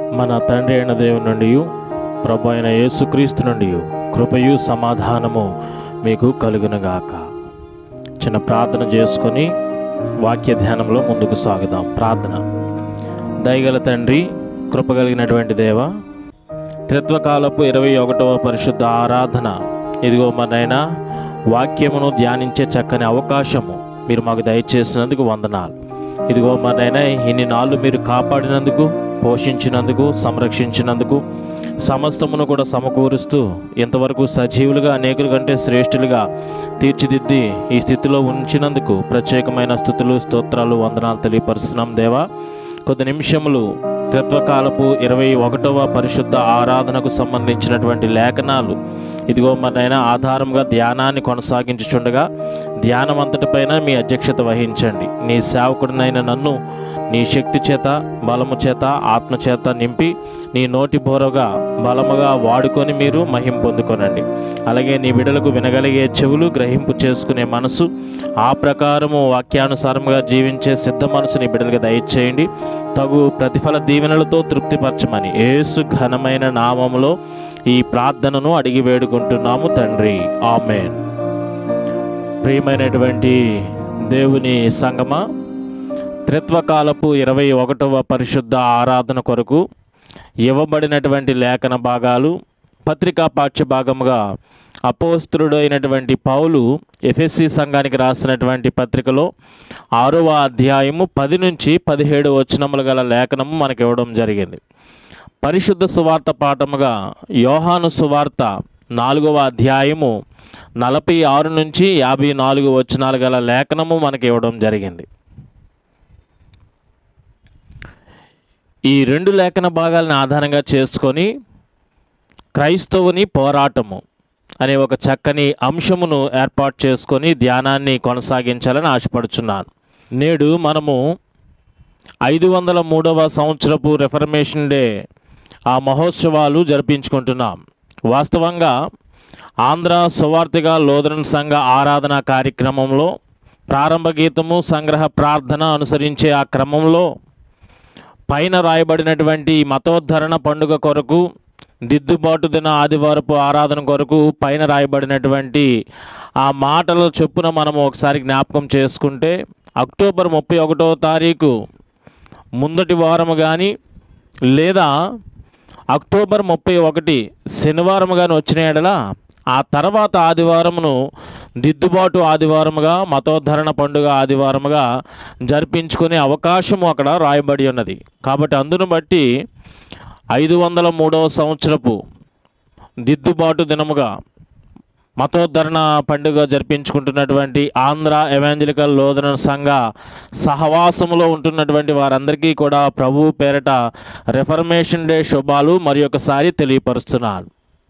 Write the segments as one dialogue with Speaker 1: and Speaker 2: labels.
Speaker 1: మన తండ్రి అయిన దేవుని నుండి ప్రభు అయిన యేసుక్రీస్తు నుండి కృపయు సమాధానము మీకు కలుగునుగాక చిన్న ప్రార్థన చేసుకొని వాక్య ధ్యానంలో ముందుకు సాగుదాం ప్రార్థన దయగల తండ్రి కృప కలిగినటువంటి దేవ త్రిత్వకాలపు ఇరవై ఒకటవ పరిశుద్ధ ఆరాధన ఇదిగో మనైనా వాక్యమును ధ్యానించే చక్కని అవకాశము మీరు మాకు దయచేసినందుకు వందనాలు ఇదిగో మనైనా ఇన్ని నాళ్ళు మీరు కాపాడినందుకు పోషించినందుకు సంరక్షించినందుకు సమస్తమును కూడా సమకూరుస్తూ ఇంతవరకు సజీవులుగా అనేకుల కంటే శ్రేష్ఠులుగా తీర్చిదిద్ది ఈ స్థితిలో ఉంచినందుకు ప్రత్యేకమైన స్థుతులు స్తోత్రాలు వందనాలు తెలియపరుస్తున్నాం దేవా కొద్ది నిమిషములు తత్వకాలపు ఇరవై ఒకటవ పరిశుద్ధ ఆరాధనకు సంబంధించినటువంటి లేఖనాలు ఇదిగో మనైనా ఆధారంగా ధ్యానాన్ని కొనసాగించుచుండగా ధ్యానం అంతటిపైన మీ అధ్యక్షత వహించండి నీ సేవకుడినైన నన్ను నీ శక్తి చేత బలము చేత ఆత్మ చేత నింపి నీ నోటి బోరగా బలముగా వాడుకొని మీరు మహిం పొందుకొనండి అలాగే నీ బిడలకు వినగలిగే చెవులు గ్రహింపు చేసుకునే మనసు ఆ ప్రకారము వాక్యానుసారముగా జీవించే సిద్ధ మనసు నీ బిడ్డలకు దయచేయండి తగు ప్రతిఫల దీవెనలతో తృప్తిపరచమని యేసు ఘనమైన నామములో ఈ ప్రార్థనను అడిగి వేడుకుంటున్నాము తండ్రి ఆమెన్ ప్రియమైనటువంటి దేవుని సంగమ త్రిత్వకాలపు ఇరవై ఒకటవ పరిశుద్ధ ఆరాధన కొరకు ఇవ్వబడినటువంటి లేఖన భాగాలు పత్రికా పాఠ్య భాగముగా అపోస్తుడు అయినటువంటి పౌలు ఎఫ్ఎస్సి సంఘానికి రాసినటువంటి పత్రికలో ఆరవ అధ్యాయము పది నుంచి పదిహేడు వచనములు గల లేఖనము మనకి ఇవ్వడం జరిగింది పరిశుద్ధ సువార్త పాఠముగా యోహాను సువార్త నాలుగవ అధ్యాయము నలభై ఆరు నుంచి యాభై నాలుగు వచనాలు గల లేఖనము మనకి ఇవ్వడం జరిగింది ఈ రెండు లేఖన భాగాలను ఆధారంగా చేసుకొని క్రైస్తవుని పోరాటము అనే ఒక చక్కని అంశమును ఏర్పాటు చేసుకొని ధ్యానాన్ని కొనసాగించాలని ఆశపడుచున్నాను నేడు మనము ఐదు వందల మూడవ సంవత్సరపు రెఫర్మేషన్ డే ఆ మహోత్సవాలు జరిపించుకుంటున్నాం వాస్తవంగా ఆంధ్ర సువార్తిగా లోదరన్ సంఘ ఆరాధన కార్యక్రమంలో ప్రారంభ గీతము సంగ్రహ ప్రార్థన అనుసరించే ఆ క్రమంలో పైన రాయబడినటువంటి మతోద్ధరణ పండుగ కొరకు దిద్దుబాటు దిన ఆదివారపు ఆరాధన కొరకు పైన రాయబడినటువంటి ఆ మాటల చొప్పున మనము ఒకసారి జ్ఞాపకం చేసుకుంటే అక్టోబర్ ముప్పై ఒకటో తారీఖు ముందటి వారము కానీ లేదా అక్టోబర్ ముప్పై ఒకటి శనివారం కానీ వచ్చిన ఎడల ఆ తర్వాత ఆదివారమును దిద్దుబాటు ఆదివారముగా మతోద్ధరణ పండుగ ఆదివారముగా జరిపించుకునే అవకాశము అక్కడ రాయబడి ఉన్నది కాబట్టి అందును బట్టి ఐదు వందల మూడవ సంవత్సరపు దిద్దుబాటు దినముగా మతోద్ధరణ పండుగ జరిపించుకుంటున్నటువంటి ఆంధ్ర ఎవాంజలికల్ లోదన సంఘ సహవాసములో ఉంటున్నటువంటి వారందరికీ కూడా ప్రభు పేరట రెఫర్మేషన్ డే శుభాలు మరి ఒకసారి తెలియపరుస్తున్నాను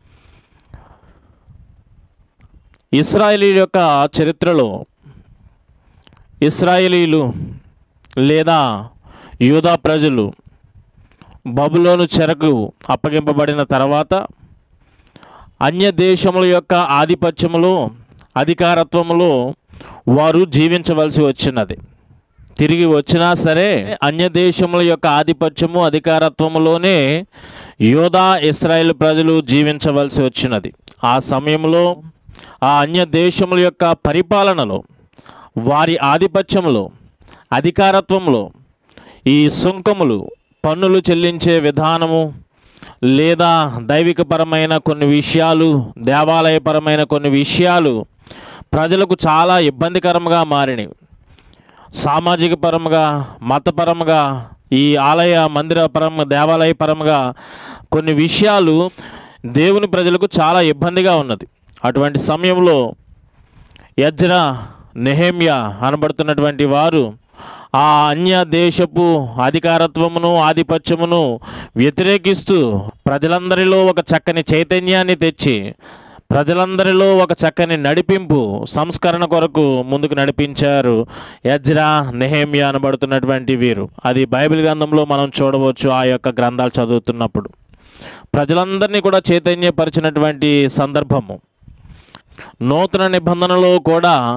Speaker 1: ఇస్రాయేలీల యొక్క చరిత్రలో ఇస్రాయేలీలు లేదా యూదా ప్రజలు బబులోను చెరకు అప్పగింపబడిన తర్వాత అన్య దేశముల యొక్క ఆధిపత్యములో అధికారత్వములో వారు జీవించవలసి వచ్చినది తిరిగి వచ్చినా సరే అన్య దేశముల యొక్క ఆధిపత్యము అధికారత్వములోనే యోధా ఇస్రాయేల్ ప్రజలు జీవించవలసి వచ్చినది ఆ సమయంలో ఆ అన్య దేశముల యొక్క పరిపాలనలో వారి ఆధిపత్యములో అధికారత్వంలో ఈ సుంకములు పన్నులు చెల్లించే విధానము లేదా దైవికపరమైన కొన్ని విషయాలు దేవాలయపరమైన కొన్ని విషయాలు ప్రజలకు చాలా ఇబ్బందికరంగా మారినవి సామాజిక పరముగా మతపరముగా ఈ ఆలయ మందిర పరంగా దేవాలయ పరముగా కొన్ని విషయాలు దేవుని ప్రజలకు చాలా ఇబ్బందిగా ఉన్నది అటువంటి సమయంలో యజ్రా నెహేమియా అనబడుతున్నటువంటి వారు ఆ అన్య దేశపు అధికారత్వమును ఆధిపత్యమును వ్యతిరేకిస్తూ ప్రజలందరిలో ఒక చక్కని చైతన్యాన్ని తెచ్చి ప్రజలందరిలో ఒక చక్కని నడిపింపు సంస్కరణ కొరకు ముందుకు నడిపించారు యజ్రా నెహేమియా అనబడుతున్నటువంటి వీరు అది బైబిల్ గ్రంథంలో మనం చూడవచ్చు ఆ యొక్క గ్రంథాలు చదువుతున్నప్పుడు ప్రజలందరినీ కూడా చైతన్యపరిచినటువంటి సందర్భము నూతన నిబంధనలో కూడా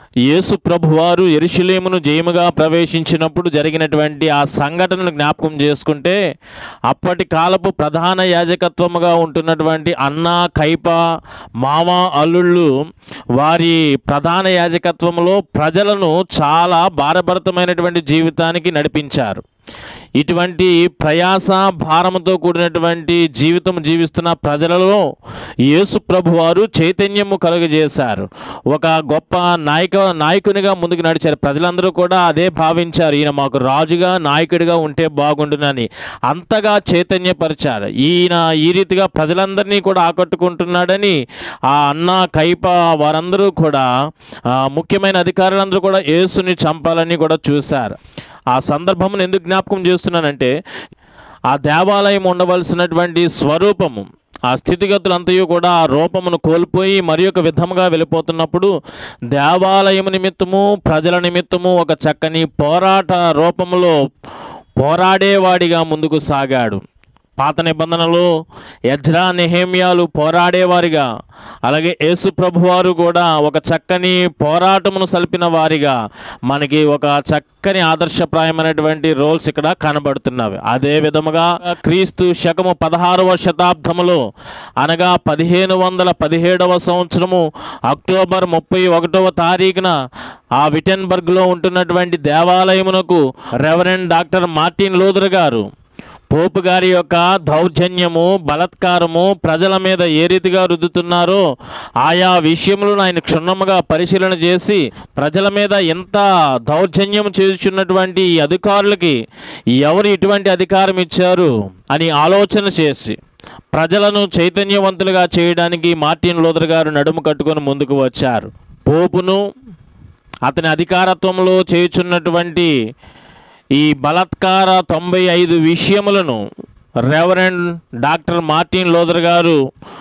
Speaker 1: యేసు ప్రభువారు ఎరుషులేమును జయముగా ప్రవేశించినప్పుడు జరిగినటువంటి ఆ సంఘటనను జ్ఞాపకం చేసుకుంటే అప్పటి కాలపు ప్రధాన యాజకత్వముగా ఉంటున్నటువంటి అన్న కైప మామ అల్లుళ్ళు వారి ప్రధాన యాజకత్వంలో ప్రజలను చాలా భారభరితమైనటువంటి జీవితానికి నడిపించారు ఇటువంటి ప్రయాస భారముతో కూడినటువంటి జీవితం జీవిస్తున్న ప్రజలలో యేసు ప్రభు వారు చైతన్యము కలుగజేశారు ఒక గొప్ప నాయక నాయకునిగా ముందుకు నడిచారు ప్రజలందరూ కూడా అదే భావించారు ఈయన మాకు రాజుగా నాయకుడిగా ఉంటే బాగుండునని అంతగా చైతన్యపరిచారు ఈయన ఈ రీతిగా ప్రజలందరినీ కూడా ఆకట్టుకుంటున్నాడని ఆ అన్న కైప వారందరూ కూడా ఆ, ముఖ్యమైన అధికారులందరూ కూడా యేసుని చంపాలని కూడా చూశారు ఆ సందర్భమును ఎందుకు జ్ఞాపకం చేస్తున్నానంటే ఆ దేవాలయం ఉండవలసినటువంటి స్వరూపము ఆ స్థితిగతులంతయు కూడా ఆ రూపమును కోల్పోయి మరి ఒక విధముగా వెళ్ళిపోతున్నప్పుడు దేవాలయము నిమిత్తము ప్రజల నిమిత్తము ఒక చక్కని పోరాట రూపములో పోరాడేవాడిగా ముందుకు సాగాడు పాత నిబంధనలో యజ్రా నెహేమియాలు పోరాడేవారిగా అలాగే యేసు ప్రభువారు కూడా ఒక చక్కని పోరాటమును సల్పిన వారిగా మనకి ఒక చక్కని ఆదర్శప్రాయమైనటువంటి రోల్స్ ఇక్కడ కనబడుతున్నవి అదే విధముగా క్రీస్తు శకము పదహారవ శతాబ్దములో అనగా పదిహేను వందల పదిహేడవ సంవత్సరము అక్టోబర్ ముప్పై ఒకటవ తారీఖున ఆ విటెన్బర్గ్లో ఉంటున్నటువంటి దేవాలయమునకు రెవరెండ్ డాక్టర్ మార్టిన్ లూథర్ గారు పోపు గారి యొక్క దౌర్జన్యము బలత్కారము ప్రజల మీద ఏ రీతిగా రుద్దుతున్నారో ఆయా విషయములను ఆయన క్షుణ్ణముగా పరిశీలన చేసి ప్రజల మీద ఎంత దౌర్జన్యం చేస్తున్నటువంటి ఈ అధికారులకి ఎవరు ఇటువంటి అధికారం ఇచ్చారు అని ఆలోచన చేసి ప్రజలను చైతన్యవంతులుగా చేయడానికి మార్టిన్ లూథర్ గారు నడుము కట్టుకొని ముందుకు వచ్చారు పోపును అతని అధికారత్వంలో చేయుచున్నటువంటి ఈ బలాత్కార తొంభై ఐదు విషయములను రెవరెండ్ డాక్టర్ మార్టిన్ లోదర్ గారు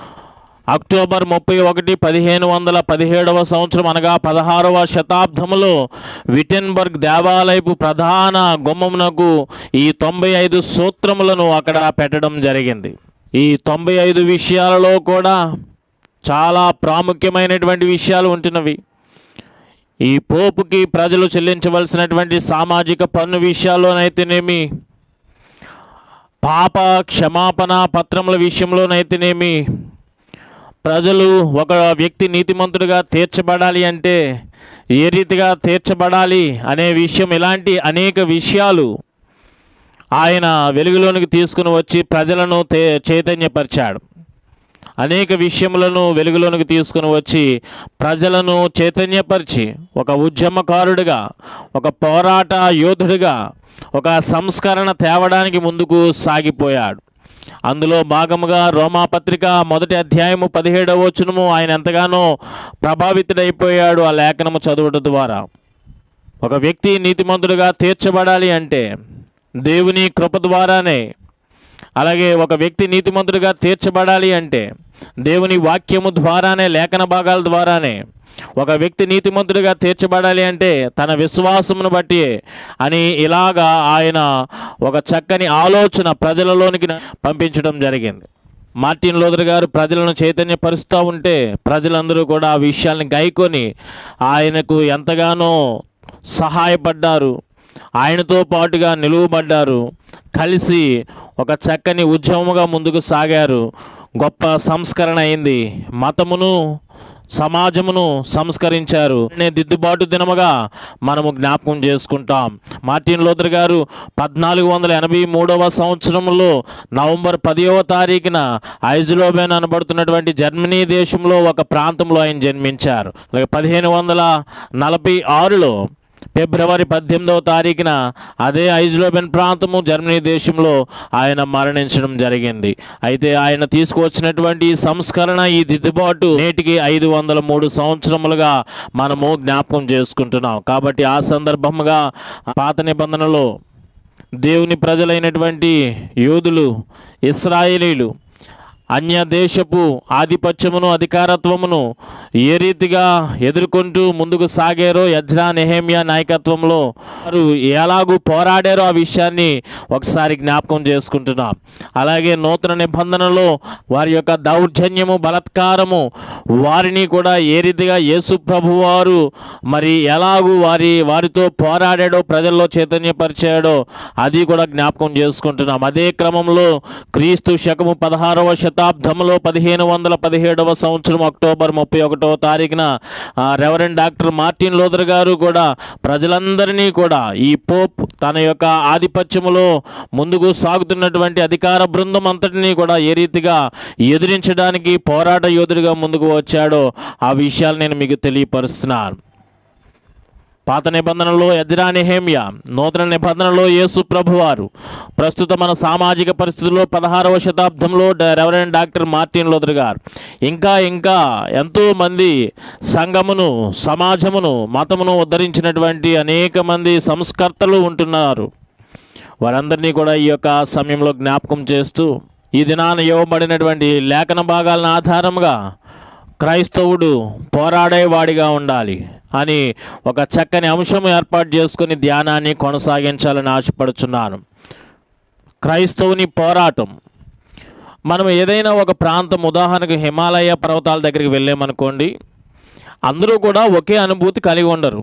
Speaker 1: అక్టోబర్ ముప్పై ఒకటి పదిహేను వందల పదిహేడవ సంవత్సరం అనగా పదహారవ శతాబ్దములో విటెన్బర్గ్ దేవాలయపు ప్రధాన గుమ్మమునకు ఈ తొంభై ఐదు సూత్రములను అక్కడ పెట్టడం జరిగింది ఈ తొంభై ఐదు విషయాలలో కూడా చాలా ప్రాముఖ్యమైనటువంటి విషయాలు ఉంటున్నవి ఈ పోపుకి ప్రజలు చెల్లించవలసినటువంటి సామాజిక పన్ను విషయాల్లోనైతేనేమి పాప క్షమాపణ పత్రముల విషయంలోనైతేనేమి ప్రజలు ఒక వ్యక్తి నీతిమంతుడిగా తీర్చబడాలి అంటే ఏ రీతిగా తీర్చబడాలి అనే విషయం ఇలాంటి అనేక విషయాలు ఆయన వెలుగులోనికి తీసుకుని వచ్చి ప్రజలను తే చైతన్యపరిచాడు అనేక విషయములను వెలుగులోనికి తీసుకుని వచ్చి ప్రజలను చైతన్యపరిచి ఒక ఉద్యమకారుడిగా ఒక పోరాట యోధుడిగా ఒక సంస్కరణ తేవడానికి ముందుకు సాగిపోయాడు అందులో భాగముగా రోమాపత్రిక మొదటి అధ్యాయము పదిహేడవ వచనము ఆయన ఎంతగానో ప్రభావితుడైపోయాడు ఆ లేఖనము చదువుట ద్వారా ఒక వ్యక్తి నీతిమంతుడిగా తీర్చబడాలి అంటే దేవుని కృప ద్వారానే అలాగే ఒక వ్యక్తి నీతిమంతుడిగా తీర్చబడాలి అంటే దేవుని వాక్యము ద్వారానే లేఖన భాగాల ద్వారానే ఒక వ్యక్తి నీతిమంతుడిగా తీర్చబడాలి అంటే తన విశ్వాసమును బట్టి అని ఇలాగా ఆయన ఒక చక్కని ఆలోచన ప్రజలలోనికి పంపించడం జరిగింది మార్టిన్ లోదర్ గారు ప్రజలను చైతన్యపరుస్తూ ఉంటే ప్రజలందరూ కూడా ఆ విషయాల్ని గైకొని ఆయనకు ఎంతగానో సహాయపడ్డారు ఆయనతో పాటుగా నిలువబడ్డారు కలిసి ఒక చక్కని ఉద్యమముగా ముందుకు సాగారు గొప్ప సంస్కరణ అయింది మతమును సమాజమును సంస్కరించారు అనే దిద్దుబాటు దినముగా మనము జ్ఞాపకం చేసుకుంటాం మార్టిన్ లోదర్ గారు పద్నాలుగు వందల ఎనభై మూడవ సంవత్సరంలో నవంబర్ పదివ తారీఖున ఐజ్లోబెన్ అనబడుతున్నటువంటి జర్మనీ దేశంలో ఒక ప్రాంతంలో ఆయన జన్మించారు అలాగే పదిహేను వందల నలభై ఆరులో ఫిబ్రవరి పద్దెనిమిదవ తారీఖున అదే ఐజ్లోబెన్ ప్రాంతము జర్మనీ దేశంలో ఆయన మరణించడం జరిగింది అయితే ఆయన తీసుకువచ్చినటువంటి ఈ సంస్కరణ ఈ దిద్దుబాటు నేటికి ఐదు వందల మూడు సంవత్సరములుగా మనము జ్ఞాపకం చేసుకుంటున్నాం కాబట్టి ఆ సందర్భముగా పాత నిబంధనలో దేవుని ప్రజలైనటువంటి యూదులు ఇస్రాయేలీలు అన్య దేశపు ఆధిపత్యమును అధికారత్వమును ఏ రీతిగా ఎదుర్కొంటూ ముందుకు సాగారో యజ్రా నెహేమియా నాయకత్వంలో వారు ఎలాగూ పోరాడారో ఆ విషయాన్ని ఒకసారి జ్ఞాపకం చేసుకుంటున్నాం అలాగే నూతన నిబంధనలో వారి యొక్క దౌర్జన్యము బలత్కారము వారిని కూడా ఏ రీతిగా యేసు ప్రభు వారు మరి ఎలాగూ వారి వారితో పోరాడాడో ప్రజల్లో చైతన్యపరిచాడో అది కూడా జ్ఞాపకం చేసుకుంటున్నాం అదే క్రమంలో క్రీస్తు శకము పదహారవ శతాబ్దంలో పదిహేను వందల పదిహేడవ సంవత్సరం అక్టోబర్ ముప్పై ఒకటవ తారీఖున ఆ, రెవరెండ్ డాక్టర్ మార్టిన్ లోదర్ గారు కూడా ప్రజలందరినీ కూడా ఈ పోప్ తన యొక్క ఆధిపత్యములో ముందుకు సాగుతున్నటువంటి అధికార బృందం అంతటినీ కూడా ఏ రీతిగా ఎదిరించడానికి పోరాట యోధుడిగా ముందుకు వచ్చాడో ఆ విషయాలు నేను మీకు తెలియపరుస్తున్నాను పాత నిబంధనలో యజ్రానిహేమియా నూతన నిబంధనలో యేసు ప్రభువారు ప్రస్తుత మన సామాజిక పరిస్థితుల్లో పదహారవ శతాబ్దంలో డ- రెవరెండ్ డాక్టర్ మార్టిన్ లోదర్ గారు ఇంకా ఇంకా ఎంతో మంది సంఘమును సమాజమును మతమును ఉద్ధరించినటువంటి అనేక మంది సంస్కర్తలు ఉంటున్నారు వారందరినీ కూడా ఈ యొక్క సమయంలో జ్ఞాపకం చేస్తూ ఈ దినాన ఇవ్వబడినటువంటి లేఖన భాగాలను ఆధారంగా క్రైస్తవుడు పోరాడేవాడిగా ఉండాలి అని ఒక చక్కని అంశం ఏర్పాటు చేసుకుని ధ్యానాన్ని కొనసాగించాలని ఆశపడుచున్నాను క్రైస్తవుని పోరాటం మనం ఏదైనా ఒక ప్రాంతం ఉదాహరణకు హిమాలయ పర్వతాల దగ్గరికి వెళ్ళామనుకోండి అందరూ కూడా ఒకే అనుభూతి కలిగి ఉండరు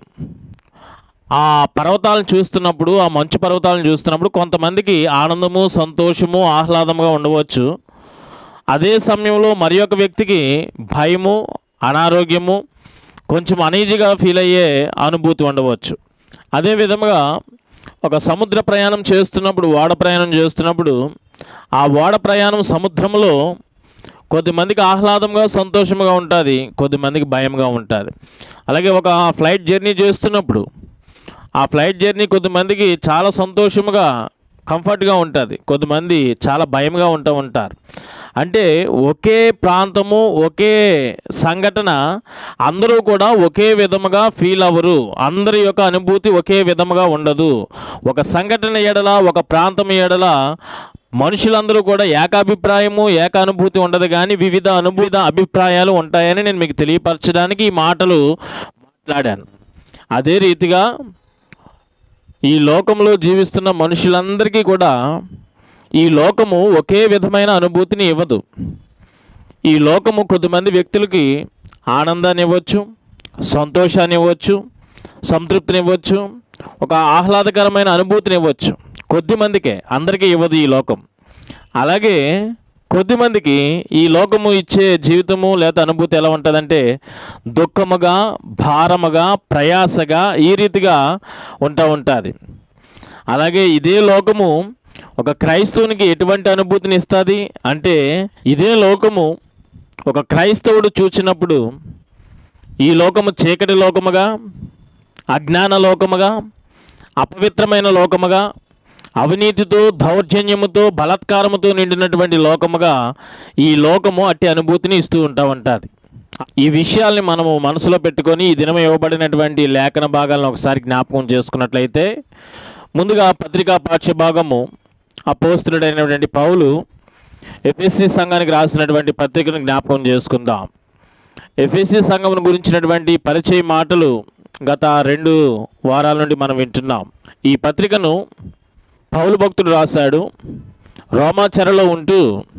Speaker 1: ఆ పర్వతాలను చూస్తున్నప్పుడు ఆ మంచు పర్వతాలను చూస్తున్నప్పుడు కొంతమందికి ఆనందము సంతోషము ఆహ్లాదంగా ఉండవచ్చు అదే సమయంలో మరి ఒక వ్యక్తికి భయము అనారోగ్యము కొంచెం అనీజీగా ఫీల్ అయ్యే అనుభూతి ఉండవచ్చు అదే విధముగా ఒక సముద్ర ప్రయాణం చేస్తున్నప్పుడు ఓడ ప్రయాణం చేస్తున్నప్పుడు ఆ ఓడ ప్రయాణం సముద్రంలో కొద్దిమందికి ఆహ్లాదంగా సంతోషంగా ఉంటుంది కొద్దిమందికి భయంగా ఉంటుంది అలాగే ఒక ఫ్లైట్ జర్నీ చేస్తున్నప్పుడు ఆ ఫ్లైట్ జర్నీ కొద్దిమందికి చాలా సంతోషముగా కంఫర్ట్గా ఉంటుంది కొద్దిమంది చాలా భయంగా ఉంటూ ఉంటారు అంటే ఒకే ప్రాంతము ఒకే సంఘటన అందరూ కూడా ఒకే విధముగా ఫీల్ అవ్వరు అందరి యొక్క అనుభూతి ఒకే విధముగా ఉండదు ఒక సంఘటన ఎడల ఒక ప్రాంతం ఎడల మనుషులందరూ కూడా ఏకాభిప్రాయము ఏకానుభూతి ఉండదు కానీ వివిధ అనుభూత అభిప్రాయాలు ఉంటాయని నేను మీకు తెలియపరచడానికి ఈ మాటలు మాట్లాడాను అదే రీతిగా ఈ లోకంలో జీవిస్తున్న మనుషులందరికీ కూడా ఈ లోకము ఒకే విధమైన అనుభూతిని ఇవ్వదు ఈ లోకము కొద్దిమంది వ్యక్తులకి ఆనందాన్ని ఇవ్వచ్చు సంతోషాన్ని ఇవ్వచ్చు సంతృప్తిని ఇవ్వచ్చు ఒక ఆహ్లాదకరమైన అనుభూతిని ఇవ్వచ్చు కొద్దిమందికే అందరికీ ఇవ్వదు ఈ లోకం అలాగే కొద్దిమందికి ఈ లోకము ఇచ్చే జీవితము లేదా అనుభూతి ఎలా ఉంటుందంటే దుఃఖముగా భారముగా ప్రయాసగా ఈ రీతిగా ఉంటా ఉంటుంది అలాగే ఇదే లోకము ఒక క్రైస్తవునికి ఎటువంటి అనుభూతిని ఇస్తుంది అంటే ఇదే లోకము ఒక క్రైస్తవుడు చూచినప్పుడు ఈ లోకము చీకటి లోకముగా అజ్ఞాన లోకముగా అపవిత్రమైన లోకముగా అవినీతితో దౌర్జన్యముతో బలాత్కారముతో నిండినటువంటి లోకముగా ఈ లోకము అట్టి అనుభూతిని ఇస్తూ ఉంటా ఉంటుంది ఈ విషయాల్ని మనము మనసులో పెట్టుకొని ఈ దినం ఇవ్వబడినటువంటి లేఖన భాగాలను ఒకసారి జ్ఞాపకం చేసుకున్నట్లయితే ముందుగా పత్రికా పాఠ్యభాగము అపోస్తుడైనటువంటి పౌలు ఎఫ్ఎస్సి సంఘానికి రాసినటువంటి పత్రికను జ్ఞాపకం చేసుకుందాం ఎఫ్ఎస్సి సంఘం గురించినటువంటి పరిచయ మాటలు గత రెండు వారాల నుండి మనం వింటున్నాం ఈ పత్రికను పౌలు భక్తుడు రాశాడు రోమా చెరలో ఉంటూ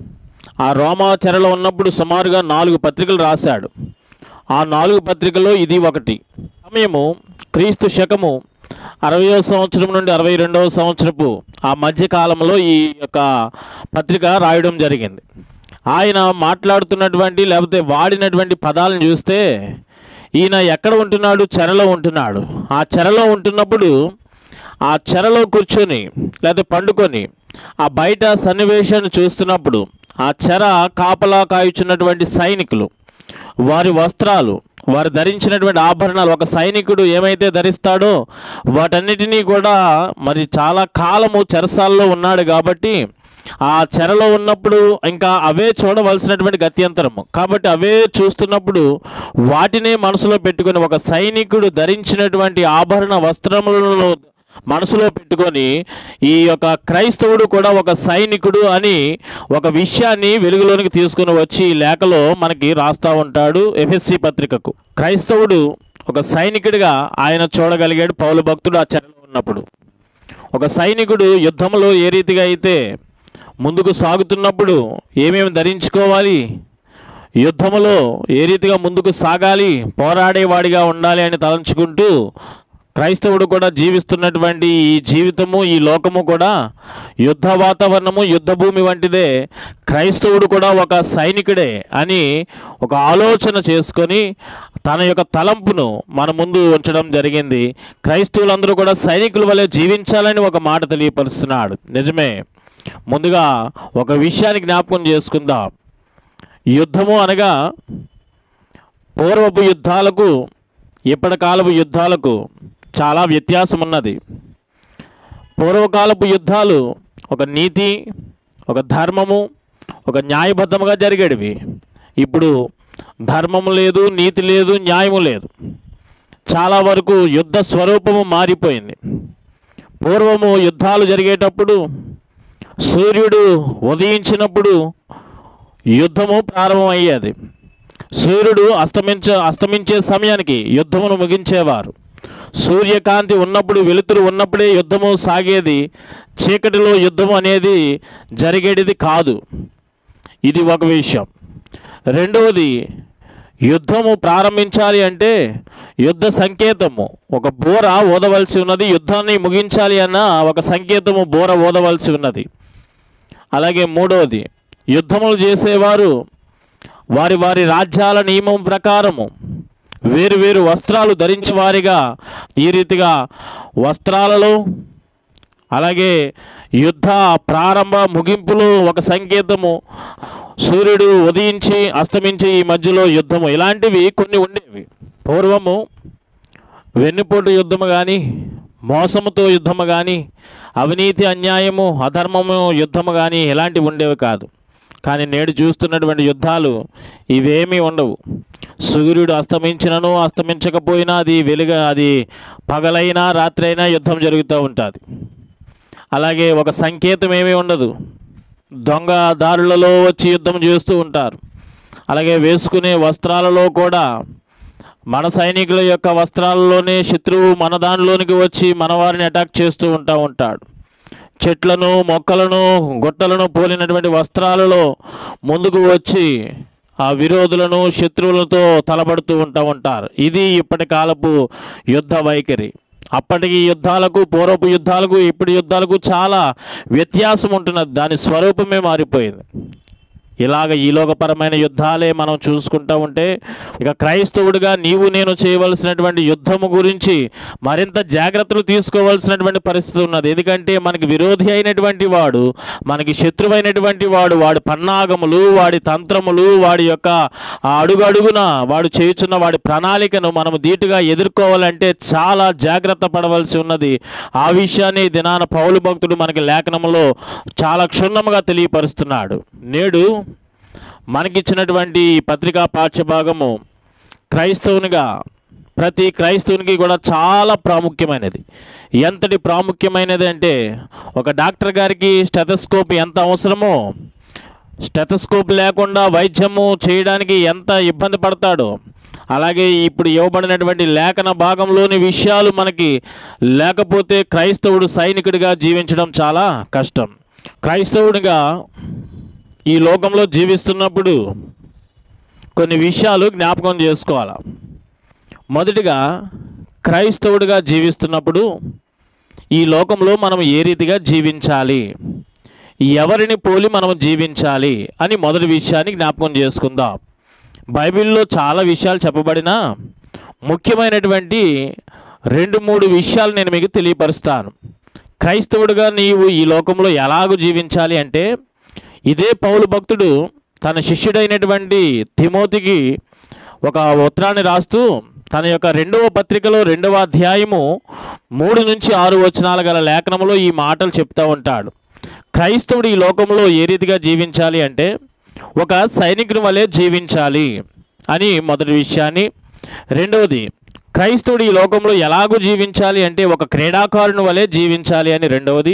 Speaker 1: ఆ రోమా చెరలో ఉన్నప్పుడు సుమారుగా నాలుగు పత్రికలు రాశాడు ఆ నాలుగు పత్రికల్లో ఇది ఒకటి సమయము క్రీస్తు శకము అరవయో సంవత్సరం నుండి అరవై రెండవ సంవత్సరపు ఆ మధ్య కాలంలో ఈ యొక్క పత్రిక రాయడం జరిగింది ఆయన మాట్లాడుతున్నటువంటి లేకపోతే వాడినటువంటి పదాలను చూస్తే ఈయన ఎక్కడ ఉంటున్నాడు చెరలో ఉంటున్నాడు ఆ చెరలో ఉంటున్నప్పుడు ఆ చెరలో కూర్చొని లేదా పండుకొని ఆ బయట సన్నివేశాన్ని చూస్తున్నప్పుడు ఆ చెర కాపలా కాయుచున్నటువంటి సైనికులు వారి వస్త్రాలు వారు ధరించినటువంటి ఆభరణాలు ఒక సైనికుడు ఏమైతే ధరిస్తాడో వాటన్నిటినీ కూడా మరి చాలా కాలము చెరసాల్లో ఉన్నాడు కాబట్టి ఆ చెరలో ఉన్నప్పుడు ఇంకా అవే చూడవలసినటువంటి గత్యంతరము కాబట్టి అవే చూస్తున్నప్పుడు వాటినే మనసులో పెట్టుకొని ఒక సైనికుడు ధరించినటువంటి ఆభరణ వస్త్రములలో మనసులో పెట్టుకొని ఈ యొక్క క్రైస్తవుడు కూడా ఒక సైనికుడు అని ఒక విషయాన్ని వెలుగులోనికి తీసుకుని వచ్చి ఈ లేఖలో మనకి రాస్తా ఉంటాడు ఎఫ్ఎస్సి పత్రికకు క్రైస్తవుడు ఒక సైనికుడిగా ఆయన చూడగలిగాడు పౌలు భక్తుడు ఆ చెరలో ఉన్నప్పుడు ఒక సైనికుడు యుద్ధంలో ఏ రీతిగా అయితే ముందుకు సాగుతున్నప్పుడు ఏమేమి ధరించుకోవాలి యుద్ధములో ఏ రీతిగా ముందుకు సాగాలి పోరాడేవాడిగా ఉండాలి అని తలంచుకుంటూ క్రైస్తవుడు కూడా జీవిస్తున్నటువంటి ఈ జీవితము ఈ లోకము కూడా యుద్ధ వాతావరణము యుద్ధ భూమి వంటిదే క్రైస్తవుడు కూడా ఒక సైనికుడే అని ఒక ఆలోచన చేసుకొని తన యొక్క తలంపును మన ముందు ఉంచడం జరిగింది క్రైస్తవులందరూ కూడా సైనికుల వలె జీవించాలని ఒక మాట తెలియపరుస్తున్నాడు నిజమే ముందుగా ఒక విషయాన్ని జ్ఞాపకం చేసుకుందాం యుద్ధము అనగా పూర్వపు యుద్ధాలకు ఇప్పటి కాలపు యుద్ధాలకు చాలా వ్యత్యాసం ఉన్నది పూర్వకాలపు యుద్ధాలు ఒక నీతి ఒక ధర్మము ఒక న్యాయబద్ధముగా జరిగేటివి ఇప్పుడు ధర్మము లేదు నీతి లేదు న్యాయము లేదు చాలా వరకు యుద్ధ స్వరూపము మారిపోయింది పూర్వము యుద్ధాలు జరిగేటప్పుడు సూర్యుడు ఉదయించినప్పుడు యుద్ధము ప్రారంభమయ్యేది సూర్యుడు అస్తమించ అస్తమించే సమయానికి యుద్ధమును ముగించేవారు సూర్యకాంతి ఉన్నప్పుడు వెలుతురు ఉన్నప్పుడే యుద్ధము సాగేది చీకటిలో యుద్ధం అనేది జరిగేటిది కాదు ఇది ఒక విషయం రెండవది యుద్ధము ప్రారంభించాలి అంటే యుద్ధ సంకేతము ఒక బోర ఓదవలసి ఉన్నది యుద్ధాన్ని ముగించాలి అన్న ఒక సంకేతము బోర ఓదవలసి ఉన్నది అలాగే మూడవది యుద్ధములు చేసేవారు వారి వారి రాజ్యాల నియమం ప్రకారము వేరు వేరు వస్త్రాలు ధరించి వారిగా ఈ రీతిగా వస్త్రాలలో అలాగే యుద్ధ ప్రారంభ ముగింపులో ఒక సంకేతము సూర్యుడు ఉదయించి అస్తమించి ఈ మధ్యలో యుద్ధము ఇలాంటివి కొన్ని ఉండేవి పూర్వము వెన్నుపోటు యుద్ధము కానీ మోసముతో యుద్ధము కానీ అవినీతి అన్యాయము అధర్మము యుద్ధము కానీ ఇలాంటివి ఉండేవి కాదు కానీ నేడు చూస్తున్నటువంటి యుద్ధాలు ఇవేమీ ఉండవు సూర్యుడు అస్తమించినను అస్తమించకపోయినా అది వెలుగ అది పగలైనా రాత్రి అయినా యుద్ధం జరుగుతూ ఉంటుంది అలాగే ఒక సంకేతం ఏమీ ఉండదు దొంగ దారులలో వచ్చి యుద్ధం చేస్తూ ఉంటారు అలాగే వేసుకునే వస్త్రాలలో కూడా మన సైనికుల యొక్క వస్త్రాలలోనే శత్రువు మన దానిలోనికి వచ్చి మన వారిని అటాక్ చేస్తూ ఉంటా ఉంటాడు చెట్లను మొక్కలను గుట్టలను పోలినటువంటి వస్త్రాలలో ముందుకు వచ్చి ఆ విరోధులను శత్రువులతో తలబడుతూ ఉంటా ఉంటారు ఇది ఇప్పటి కాలపు యుద్ధ వైఖరి అప్పటికి యుద్ధాలకు పూర్వపు యుద్ధాలకు ఇప్పటి యుద్ధాలకు చాలా వ్యత్యాసం ఉంటున్నది దాని స్వరూపమే మారిపోయింది ఇలాగ ఈ లోకపరమైన యుద్ధాలే మనం చూసుకుంటూ ఉంటే ఇక క్రైస్తవుడిగా నీవు నేను చేయవలసినటువంటి యుద్ధము గురించి మరింత జాగ్రత్తలు తీసుకోవాల్సినటువంటి పరిస్థితి ఉన్నది ఎందుకంటే మనకి విరోధి అయినటువంటి వాడు మనకి శత్రువైనటువంటి వాడు వాడి పన్నాగములు వాడి తంత్రములు వాడి యొక్క ఆ అడుగడుగున వాడు చేయుచున్న వాడి ప్రణాళికను మనము ధీటుగా ఎదుర్కోవాలంటే చాలా జాగ్రత్త పడవలసి ఉన్నది ఆ విషయాన్ని ఈ దినాన పౌలు భక్తుడు మనకి లేఖనంలో చాలా క్షుణ్ణముగా తెలియపరుస్తున్నాడు నేడు మనకిచ్చినటువంటి ఈ పత్రికా పాఠ్యభాగము క్రైస్తవునిగా ప్రతి క్రైస్తవునికి కూడా చాలా ప్రాముఖ్యమైనది ఎంతటి ప్రాముఖ్యమైనది అంటే ఒక డాక్టర్ గారికి స్టెథస్కోప్ ఎంత అవసరమో స్టెథస్కోప్ లేకుండా వైద్యము చేయడానికి ఎంత ఇబ్బంది పడతాడో అలాగే ఇప్పుడు ఇవ్వబడినటువంటి లేఖన భాగంలోని విషయాలు మనకి లేకపోతే క్రైస్తవుడు సైనికుడిగా జీవించడం చాలా కష్టం క్రైస్తవుడిగా ఈ లోకంలో జీవిస్తున్నప్పుడు కొన్ని విషయాలు జ్ఞాపకం చేసుకోవాలి మొదటిగా క్రైస్తవుడిగా జీవిస్తున్నప్పుడు ఈ లోకంలో మనం ఏ రీతిగా జీవించాలి ఎవరిని పోలి మనం జీవించాలి అని మొదటి విషయాన్ని జ్ఞాపకం చేసుకుందాం బైబిల్లో చాలా విషయాలు చెప్పబడినా ముఖ్యమైనటువంటి రెండు మూడు విషయాలు నేను మీకు తెలియపరుస్తాను క్రైస్తవుడిగా నీవు ఈ లోకంలో ఎలాగూ జీవించాలి అంటే ఇదే పౌలు భక్తుడు తన శిష్యుడైనటువంటి తిమోతికి ఒక ఉత్తరాన్ని రాస్తూ తన యొక్క రెండవ పత్రికలో రెండవ అధ్యాయము మూడు నుంచి ఆరు వచనాల గల లేఖనంలో ఈ మాటలు చెప్తూ ఉంటాడు క్రైస్తవుడు ఈ లోకంలో ఏ రీతిగా జీవించాలి అంటే ఒక సైనికుని వలె జీవించాలి అని మొదటి విషయాన్ని రెండవది క్రైస్తవుడు ఈ లోకంలో ఎలాగూ జీవించాలి అంటే ఒక క్రీడాకారుని వలె జీవించాలి అని రెండవది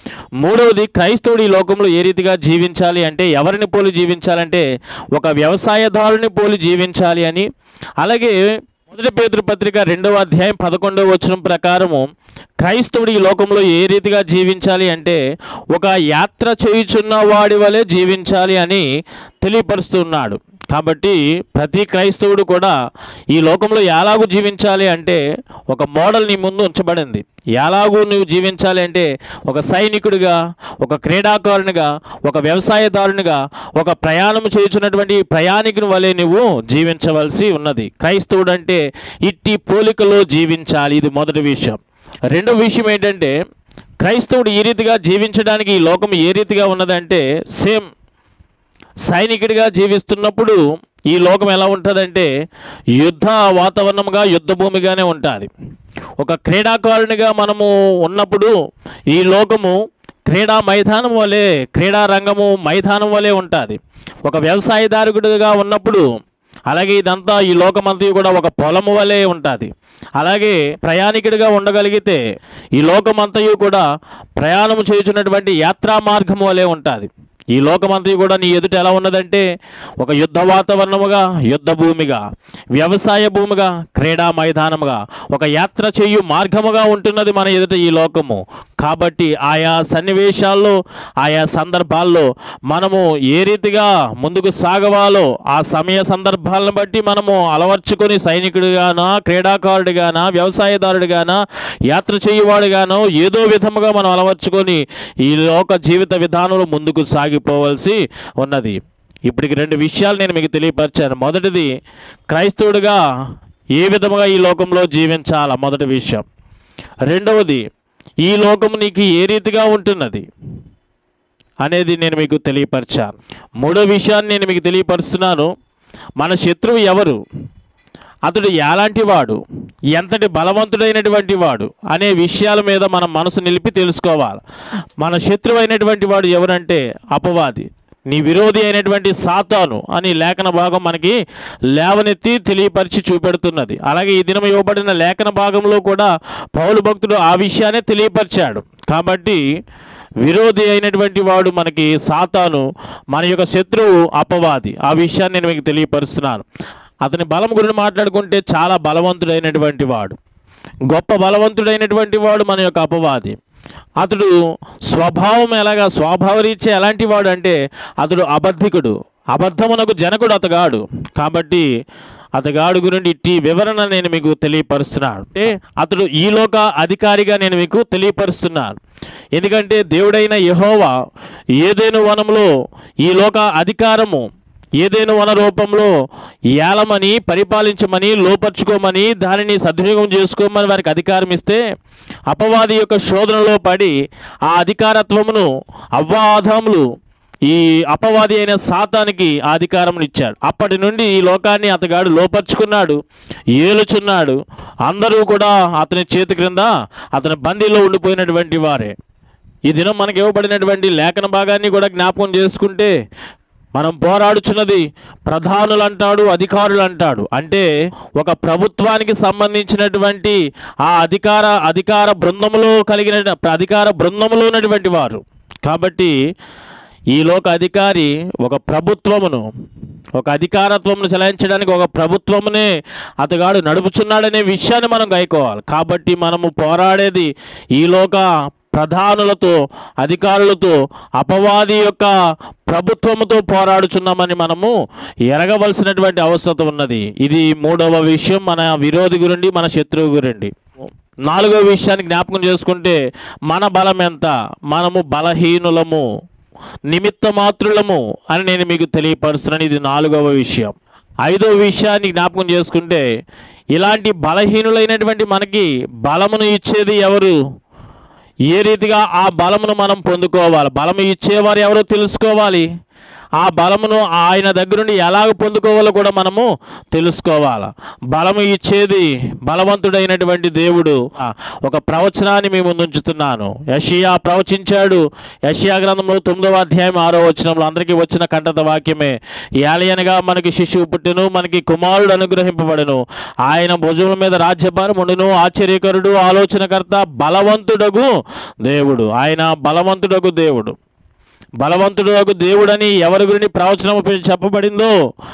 Speaker 1: మూడవది క్రైస్తవుడు ఈ లోకంలో ఏ రీతిగా జీవించాలి అంటే ఎవరిని పోలి జీవించాలంటే ఒక వ్యవసాయదారుని పోలి జీవించాలి అని అలాగే మొదటి పేదృ పత్రిక రెండవ అధ్యాయం పదకొండవ వచనం ప్రకారము క్రైస్తవుడు ఈ లోకంలో ఏ రీతిగా జీవించాలి అంటే ఒక యాత్ర చేయుచున్న వాడి వలె జీవించాలి అని తెలియపరుస్తున్నాడు కాబట్టి ప్రతి క్రైస్తవుడు కూడా ఈ లోకంలో ఎలాగూ జీవించాలి అంటే ఒక మోడల్ నీ ముందు ఉంచబడింది ఎలాగూ నువ్వు జీవించాలి అంటే ఒక సైనికుడిగా ఒక క్రీడాకారునిగా ఒక వ్యవసాయదారునిగా ఒక ప్రయాణం చేయుచున్నటువంటి ప్రయాణికుని వలె నువ్వు జీవించవలసి ఉన్నది క్రైస్తవుడు అంటే ఇట్టి పోలికలో జీవించాలి ఇది మొదటి విషయం రెండో విషయం ఏంటంటే క్రైస్తవుడు ఈ రీతిగా జీవించడానికి ఈ లోకం ఏ రీతిగా ఉన్నదంటే సేమ్ సైనికుడిగా జీవిస్తున్నప్పుడు ఈ లోకం ఎలా ఉంటుందంటే యుద్ధ వాతావరణంగా యుద్ధ భూమిగానే ఉంటుంది ఒక క్రీడాకారునిగా మనము ఉన్నప్పుడు ఈ లోకము క్రీడా మైదానం వలె క్రీడా రంగము మైదానం వలె ఉంటుంది ఒక వ్యవసాయదారుడిగా ఉన్నప్పుడు అలాగే ఇదంతా ఈ లోకమంతా కూడా ఒక పొలము వలె ఉంటుంది అలాగే ప్రయాణికుడిగా ఉండగలిగితే ఈ లోకమంతయు కూడా ప్రయాణం చేయుచున్నటువంటి యాత్రా మార్గం వలె ఉంటుంది ఈ లోకమంతా కూడా నీ ఎదుట ఎలా ఉన్నదంటే ఒక యుద్ధ వాతావరణముగా యుద్ధ భూమిగా వ్యవసాయ భూమిగా క్రీడా మైదానముగా ఒక యాత్ర చేయు మార్గముగా ఉంటున్నది మన ఎదుట ఈ లోకము కాబట్టి ఆయా సన్నివేశాల్లో ఆయా సందర్భాల్లో మనము ఏ రీతిగా ముందుకు సాగవాలో ఆ సమయ సందర్భాలను బట్టి మనము అలవర్చుకొని సైనికుడిగానా క్రీడాకారుడిగానా వ్యవసాయదారుడిగానా యాత్ర చేయువాడిగానో ఏదో విధముగా మనం అలవర్చుకొని ఈ లోక జీవిత విధానంలో ముందుకు సాగిపోవలసి ఉన్నది ఇప్పటికి రెండు విషయాలు నేను మీకు తెలియపరిచాను మొదటిది క్రైస్తవుడిగా ఏ విధముగా ఈ లోకంలో జీవించాలా మొదటి విషయం రెండవది ఈ లోకం నీకు ఏ రీతిగా ఉంటున్నది అనేది నేను మీకు తెలియపరిచాను మూడో విషయాన్ని నేను మీకు తెలియపరుస్తున్నాను మన శత్రువు ఎవరు అతడు ఎలాంటి వాడు ఎంతటి బలవంతుడైనటువంటి వాడు అనే విషయాల మీద మన మనసు నిలిపి తెలుసుకోవాలి మన శత్రువు అయినటువంటి వాడు ఎవరంటే అపవాది నీ విరోధి అయినటువంటి సాతాను అని లేఖన భాగం మనకి లేవనెత్తి తెలియపరిచి చూపెడుతున్నది అలాగే ఈ దినం ఇవ్వబడిన లేఖన భాగంలో కూడా పౌలు భక్తుడు ఆ విషయాన్ని తెలియపరిచాడు కాబట్టి విరోధి అయినటువంటి వాడు మనకి సాతాను మన యొక్క శత్రువు అపవాది ఆ విషయాన్ని నేను మీకు తెలియపరుస్తున్నాను అతని బలం గురించి మాట్లాడుకుంటే చాలా బలవంతుడైనటువంటి వాడు గొప్ప బలవంతుడైనటువంటి వాడు మన యొక్క అపవాది అతడు స్వభావం ఎలాగా స్వభావరీత్యా ఎలాంటి వాడు అంటే అతడు అబద్ధికుడు అబద్ధమునకు జనకుడు అతగాడు కాబట్టి అతగాడు గురించి ఇట్టి వివరణ నేను మీకు తెలియపరుస్తున్నాను అంటే అతడు ఈ లోక అధికారిగా నేను మీకు తెలియపరుస్తున్నాను ఎందుకంటే దేవుడైన యహోవా ఏదేను వనంలో ఈ లోక అధికారము ఏదైనా వన రూపంలో ఏలమని పరిపాలించమని లోపరుచుకోమని దానిని సద్వినియోగం చేసుకోమని వారికి అధికారం ఇస్తే అపవాది యొక్క శోధనలో పడి ఆ అధికారత్వమును అవ్వాధములు ఈ అపవాది అయిన సాతానికి ఆ అధికారం ఇచ్చాడు అప్పటి నుండి ఈ లోకాన్ని అతగాడు లోపరుచుకున్నాడు ఏలుచున్నాడు అందరూ కూడా అతని చేతి క్రింద అతని బందీలో ఉండిపోయినటువంటి వారే ఈ దినం మనకి ఇవ్వబడినటువంటి లేఖన భాగాన్ని కూడా జ్ఞాపకం చేసుకుంటే మనం పోరాడుచున్నది ప్రధానులు అంటాడు అధికారులు అంటాడు అంటే ఒక ప్రభుత్వానికి సంబంధించినటువంటి ఆ అధికార అధికార బృందములో కలిగిన అధికార బృందములో ఉన్నటువంటి వారు కాబట్టి ఈ లోక అధికారి ఒక ప్రభుత్వమును ఒక అధికారత్వమును చెలాయించడానికి ఒక ప్రభుత్వమునే అతగాడు నడుపుచున్నాడనే విషయాన్ని మనం గైకోవాలి కాబట్టి మనము పోరాడేది ఈ లోక ప్రధానులతో అధికారులతో అపవాది యొక్క ప్రభుత్వముతో పోరాడుచున్నామని మనము ఎరగవలసినటువంటి అవసరం ఉన్నది ఇది మూడవ విషయం మన విరోధి గురించి మన శత్రువు గురించి నాలుగవ విషయాన్ని జ్ఞాపకం చేసుకుంటే మన బలం ఎంత మనము బలహీనులము నిమిత్త మాత్రులము అని నేను మీకు తెలియపరుస్తున్నాను ఇది నాలుగవ విషయం ఐదవ విషయాన్ని జ్ఞాపకం చేసుకుంటే ఇలాంటి బలహీనులైనటువంటి మనకి బలమును ఇచ్చేది ఎవరు ఏ రీతిగా ఆ బలమును మనం పొందుకోవాలి బలము ఇచ్చేవారు ఎవరో తెలుసుకోవాలి ఆ బలమును ఆయన దగ్గర నుండి ఎలాగ పొందుకోవాలో కూడా మనము తెలుసుకోవాలి బలము ఇచ్చేది బలవంతుడైనటువంటి దేవుడు ఆ, ఒక ప్రవచనాన్ని మీ ముందు ఉంచుతున్నాను యషియా ప్రవచించాడు యషియా గ్రంథంలో తొమ్మిదవ అధ్యాయం ఆరో వచనంలో అందరికీ వచ్చిన కంటత వాక్యమే ఏలయనగా మనకి శిశువు పుట్టెను మనకి కుమారుడు అనుగ్రహింపబడను ఆయన భుజముల మీద రాజ్యభారం ఉండును ఆశ్చర్యకరుడు ఆలోచనకర్త బలవంతుడగు దేవుడు ఆయన బలవంతుడగు దేవుడు బలవంతుడు దేవుడని ఎవరి గురించి ప్రవచనం చెప్పబడిందో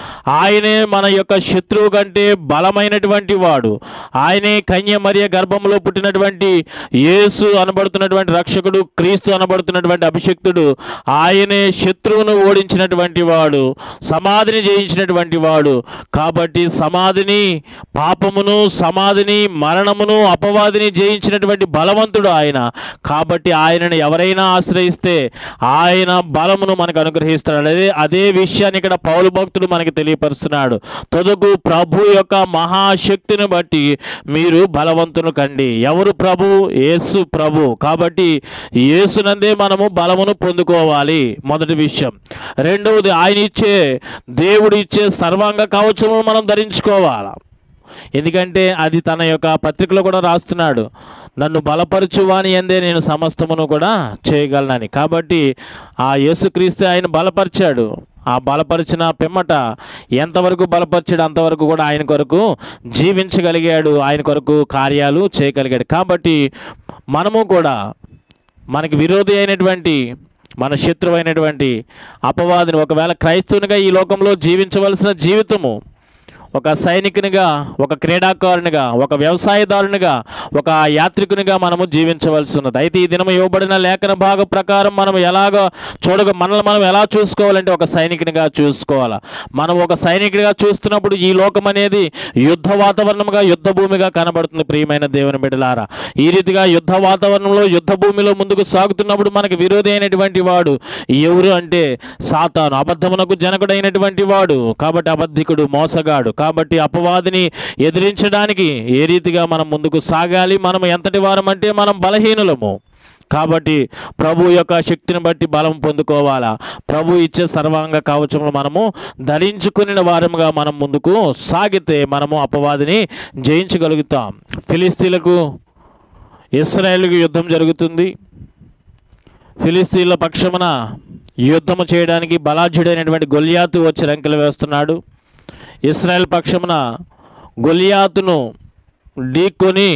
Speaker 1: ఆయనే మన యొక్క శత్రువు కంటే బలమైనటువంటి వాడు ఆయనే కన్య మరియ గర్భంలో పుట్టినటువంటి యేసు అనబడుతున్నటువంటి రక్షకుడు క్రీస్తు అనబడుతున్నటువంటి అభిషక్తుడు ఆయనే శత్రువును ఓడించినటువంటి వాడు సమాధిని జయించినటువంటి వాడు కాబట్టి సమాధిని పాపమును సమాధిని మరణమును అపవాదిని జయించినటువంటి బలవంతుడు ఆయన కాబట్టి ఆయనను ఎవరైనా ఆశ్రయిస్తే ఆయన బలమును మనకు అనుగ్రహిస్తాడు అదే అదే విషయాన్ని ఇక్కడ పౌలు భక్తుడు మనకి తెలియపరుస్తున్నాడు తొదకు ప్రభు యొక్క మహాశక్తిని బట్టి మీరు బలవంతును కండి ఎవరు ప్రభు యేసు ప్రభు కాబట్టి యేసునందే మనము బలమును పొందుకోవాలి మొదటి విషయం రెండవది ఆయన ఇచ్చే దేవుడు ఇచ్చే సర్వాంగ కవచమును మనం ధరించుకోవాలి ఎందుకంటే అది తన యొక్క పత్రికలో కూడా రాస్తున్నాడు నన్ను బలపరచువాని ఎందే నేను సమస్తమును కూడా చేయగలనని కాబట్టి ఆ యేసుక్రీస్తు ఆయన బలపరిచాడు ఆ బలపరిచిన పిమ్మట ఎంతవరకు బలపరిచాడు అంతవరకు కూడా ఆయన కొరకు జీవించగలిగాడు ఆయన కొరకు కార్యాలు చేయగలిగాడు కాబట్టి మనము కూడా మనకి విరోధి అయినటువంటి మన శత్రువు అయినటువంటి అపవాదిని ఒకవేళ క్రైస్తవునిగా ఈ లోకంలో జీవించవలసిన జీవితము ఒక సైనికునిగా ఒక క్రీడాకారునిగా ఒక వ్యవసాయదారునిగా ఒక యాత్రికునిగా మనము జీవించవలసి ఉన్నది అయితే ఈ దినం ఇవ్వబడిన లేఖన భాగ ప్రకారం మనం ఎలాగ చూడగ మనల్ని మనం ఎలా చూసుకోవాలంటే ఒక సైనికునిగా చూసుకోవాలా మనం ఒక సైనికుడిగా చూస్తున్నప్పుడు ఈ లోకం అనేది యుద్ధ వాతావరణంగా యుద్ధ భూమిగా కనబడుతుంది ప్రియమైన దేవుని బిడ్డలారా ఈ రీతిగా యుద్ధ వాతావరణంలో యుద్ధ భూమిలో ముందుకు సాగుతున్నప్పుడు మనకు విరోధి అయినటువంటి వాడు ఎవరు అంటే సాతాను అబద్ధమునకు జనకుడైనటువంటి వాడు కాబట్టి అబద్ధికుడు మోసగాడు కాబట్టి అపవాదిని ఎదిరించడానికి ఏ రీతిగా మనం ముందుకు సాగాలి మనం ఎంతటి వారం అంటే మనం బలహీనులము కాబట్టి ప్రభు యొక్క శక్తిని బట్టి బలం పొందుకోవాలా ప్రభు ఇచ్చే సర్వాంగ కవచములు మనము ధరించుకుని వారముగా మనం ముందుకు సాగితే మనము అపవాదిని జయించగలుగుతాం ఫిలిస్తీన్లకు ఇస్రాయేల్కి యుద్ధం జరుగుతుంది ఫిలిస్తీన్ల పక్షమున యుద్ధము చేయడానికి బలాఢ్యుడైనటువంటి గొలియాతు వచ్చి రంకెలు వేస్తున్నాడు ఇస్రాయేల్ పక్షమున గొలియాతును ఢీకొని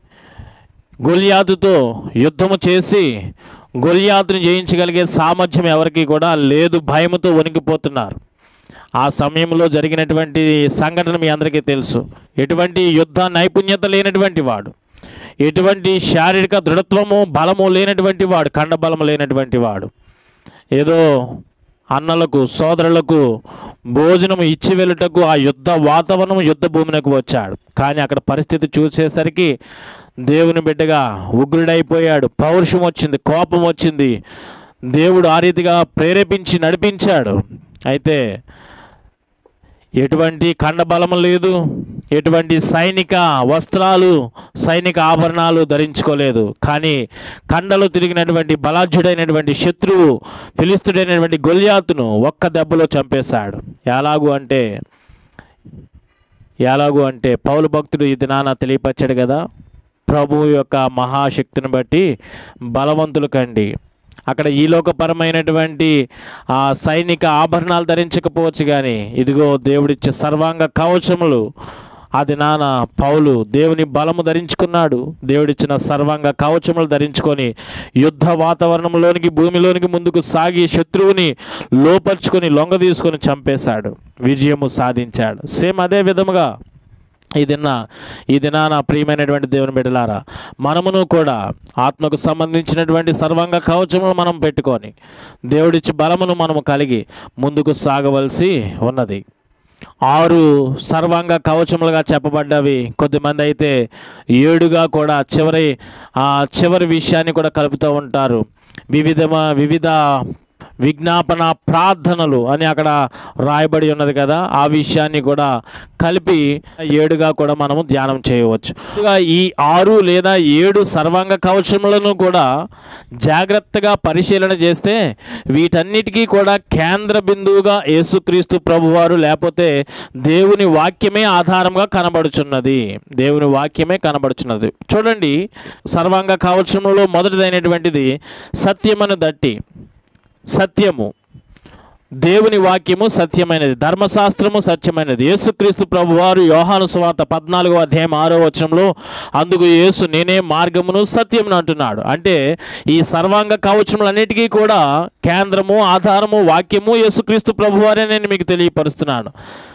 Speaker 1: గొలియాతుతో యుద్ధము చేసి గొలియాతును జయించగలిగే సామర్థ్యం ఎవరికి కూడా లేదు భయముతో వణికిపోతున్నారు ఆ సమయంలో జరిగినటువంటి సంఘటన మీ అందరికీ తెలుసు ఎటువంటి యుద్ధ నైపుణ్యత లేనటువంటి వాడు ఎటువంటి శారీరక దృఢత్వము బలము లేనటువంటి వాడు కండబలము లేనటువంటి వాడు ఏదో అన్నలకు సోదరులకు భోజనం ఇచ్చి వెళ్ళుటకు ఆ యుద్ధ వాతావరణం యుద్ధ భూమినకు వచ్చాడు కానీ అక్కడ పరిస్థితి చూసేసరికి దేవుని బిడ్డగా ఉగ్రుడైపోయాడు పౌరుషం వచ్చింది కోపం వచ్చింది దేవుడు ఆ రీతిగా ప్రేరేపించి నడిపించాడు అయితే ఎటువంటి కండబలం లేదు ఎటువంటి సైనిక వస్త్రాలు సైనిక ఆభరణాలు ధరించుకోలేదు కానీ కండలు తిరిగినటువంటి బలాఢ్యుడైనటువంటి శత్రువు ఫిలిస్తుడైనటువంటి గొల్యాతును ఒక్క దెబ్బలో చంపేశాడు ఎలాగూ అంటే ఎలాగూ అంటే పౌలు భక్తుడు ఈ దినాన తెలియపరిచాడు కదా ప్రభువు యొక్క మహాశక్తిని బట్టి బలవంతులు కండి అక్కడ ఈ లోకపరమైనటువంటి ఆ సైనిక ఆభరణాలు ధరించకపోవచ్చు కానీ ఇదిగో దేవుడిచ్చే సర్వాంగ కవచములు అది నాన్న పౌలు దేవుని బలము ధరించుకున్నాడు దేవుడిచ్చిన సర్వాంగ కవచములు ధరించుకొని యుద్ధ వాతావరణంలోనికి భూమిలోనికి ముందుకు సాగి శత్రువుని లోపరుచుకొని లొంగ తీసుకొని చంపేశాడు విజయము సాధించాడు సేమ్ అదే విధముగా ఈ దిన ఈ దినాన ప్రియమైనటువంటి దేవుని బిడ్డలారా మనమును కూడా ఆత్మకు సంబంధించినటువంటి సర్వంగ కవచములు మనం పెట్టుకొని దేవుడిచ్చి బలమును మనము కలిగి ముందుకు సాగవలసి ఉన్నది ఆరు సర్వాంగ కవచములుగా చెప్పబడ్డవి కొద్దిమంది అయితే ఏడుగా కూడా చివరి ఆ చివరి విషయాన్ని కూడా కలుపుతూ ఉంటారు వివిధ వివిధ విజ్ఞాపన ప్రార్థనలు అని అక్కడ రాయబడి ఉన్నది కదా ఆ విషయాన్ని కూడా కలిపి ఏడుగా కూడా మనము ధ్యానం చేయవచ్చు ఇంకా ఈ ఆరు లేదా ఏడు సర్వాంగ కవచములను కూడా జాగ్రత్తగా పరిశీలన చేస్తే వీటన్నిటికీ కూడా కేంద్ర బిందువుగా యేసుక్రీస్తు ప్రభువారు లేకపోతే దేవుని వాక్యమే ఆధారంగా కనబడుచున్నది దేవుని వాక్యమే కనబడుచున్నది చూడండి సర్వాంగ కవచములో మొదటిదైనటువంటిది సత్యమను దట్టి సత్యము దేవుని వాక్యము సత్యమైనది ధర్మశాస్త్రము సత్యమైనది యేసుక్రీస్తు ప్రభువారు యోహాను సువార్త పద్నాలుగో అధ్యాయం ఆరో వచనంలో అందుకు యేసు నేనే మార్గమును సత్యమును అంటున్నాడు అంటే ఈ సర్వాంగ కవచములన్నిటికీ కూడా కేంద్రము ఆధారము వాక్యము యేసుక్రీస్తు ప్రభువారే నేను మీకు తెలియపరుస్తున్నాను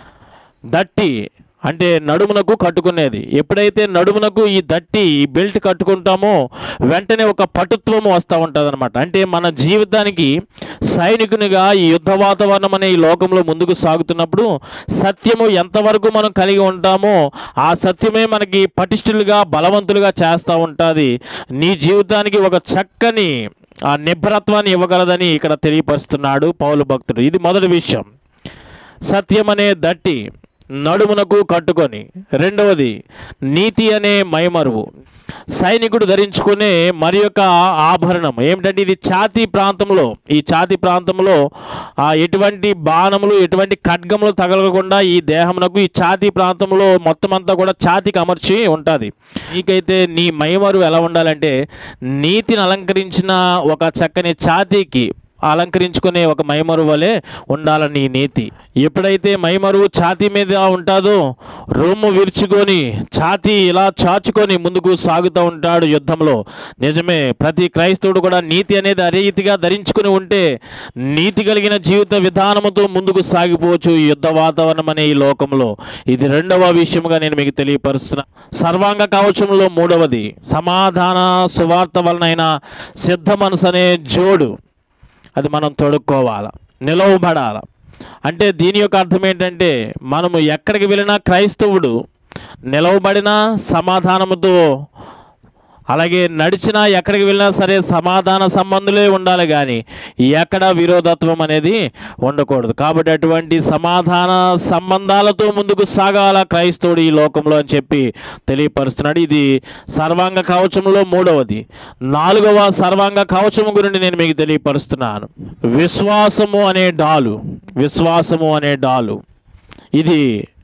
Speaker 1: దట్టి అంటే నడుమునకు కట్టుకునేది ఎప్పుడైతే నడుమునకు ఈ దట్టి ఈ బెల్ట్ కట్టుకుంటామో వెంటనే ఒక పటుత్వం వస్తూ ఉంటుంది అంటే మన జీవితానికి సైనికునిగా ఈ యుద్ధ వాతావరణం అనే ఈ లోకంలో ముందుకు సాగుతున్నప్పుడు సత్యము ఎంతవరకు మనం కలిగి ఉంటామో ఆ సత్యమే మనకి పటిష్ఠులుగా బలవంతులుగా చేస్తూ ఉంటుంది నీ జీవితానికి ఒక చక్కని ఆ నిభ్రత్వాన్ని ఇవ్వగలదని ఇక్కడ తెలియపరుస్తున్నాడు పౌలు భక్తుడు ఇది మొదటి విషయం సత్యమనే దట్టి నడుమునకు కట్టుకొని రెండవది నీతి అనే మైమరువు సైనికుడు ధరించుకునే మరి యొక్క ఆభరణం ఏమిటంటే ఇది ఛాతీ ప్రాంతంలో ఈ ఛాతీ ప్రాంతంలో ఆ ఎటువంటి బాణములు ఎటువంటి ఖడ్గములు తగలకుండా ఈ దేహమునకు ఈ ఛాతీ ప్రాంతంలో మొత్తం అంతా కూడా ఛాతీకి అమర్చి ఉంటుంది నీకైతే నీ మైమరు ఎలా ఉండాలంటే నీతిని అలంకరించిన ఒక చక్కని ఛాతీకి అలంకరించుకునే ఒక మైమరు వలె ఉండాలని ఈ నీతి ఎప్పుడైతే మైమరువు ఛాతీ మీద ఉంటుందో రొమ్ము విరుచుకొని ఛాతీ ఇలా చాచుకొని ముందుకు సాగుతూ ఉంటాడు యుద్ధంలో నిజమే ప్రతి క్రైస్తవుడు కూడా నీతి అనేది అదే రీతిగా ధరించుకుని ఉంటే నీతి కలిగిన జీవిత విధానముతో ముందుకు సాగిపోవచ్చు ఈ యుద్ధ వాతావరణం అనే ఈ లోకంలో ఇది రెండవ విషయముగా నేను మీకు తెలియపరుస్తున్నా సర్వాంగ కవచంలో మూడవది సమాధాన సువార్త వలనైన సిద్ధ మనసు అనే జోడు అది మనం తొడుక్కోవాలి నిలవబడాల అంటే దీని యొక్క అర్థం ఏంటంటే మనము ఎక్కడికి వెళ్ళినా క్రైస్తవుడు నిలవబడిన సమాధానముతో అలాగే నడిచినా ఎక్కడికి వెళ్ళినా సరే సమాధాన సంబంధులే ఉండాలి కానీ ఎక్కడ విరోధత్వం అనేది ఉండకూడదు కాబట్టి అటువంటి సమాధాన సంబంధాలతో ముందుకు సాగాల క్రైస్తవుడు ఈ లోకంలో అని చెప్పి తెలియపరుస్తున్నాడు ఇది సర్వాంగ కవచంలో మూడవది నాలుగవ సర్వాంగ కవచము గురించి నేను మీకు తెలియపరుస్తున్నాను విశ్వాసము అనే డాలు విశ్వాసము అనే డాలు ఇది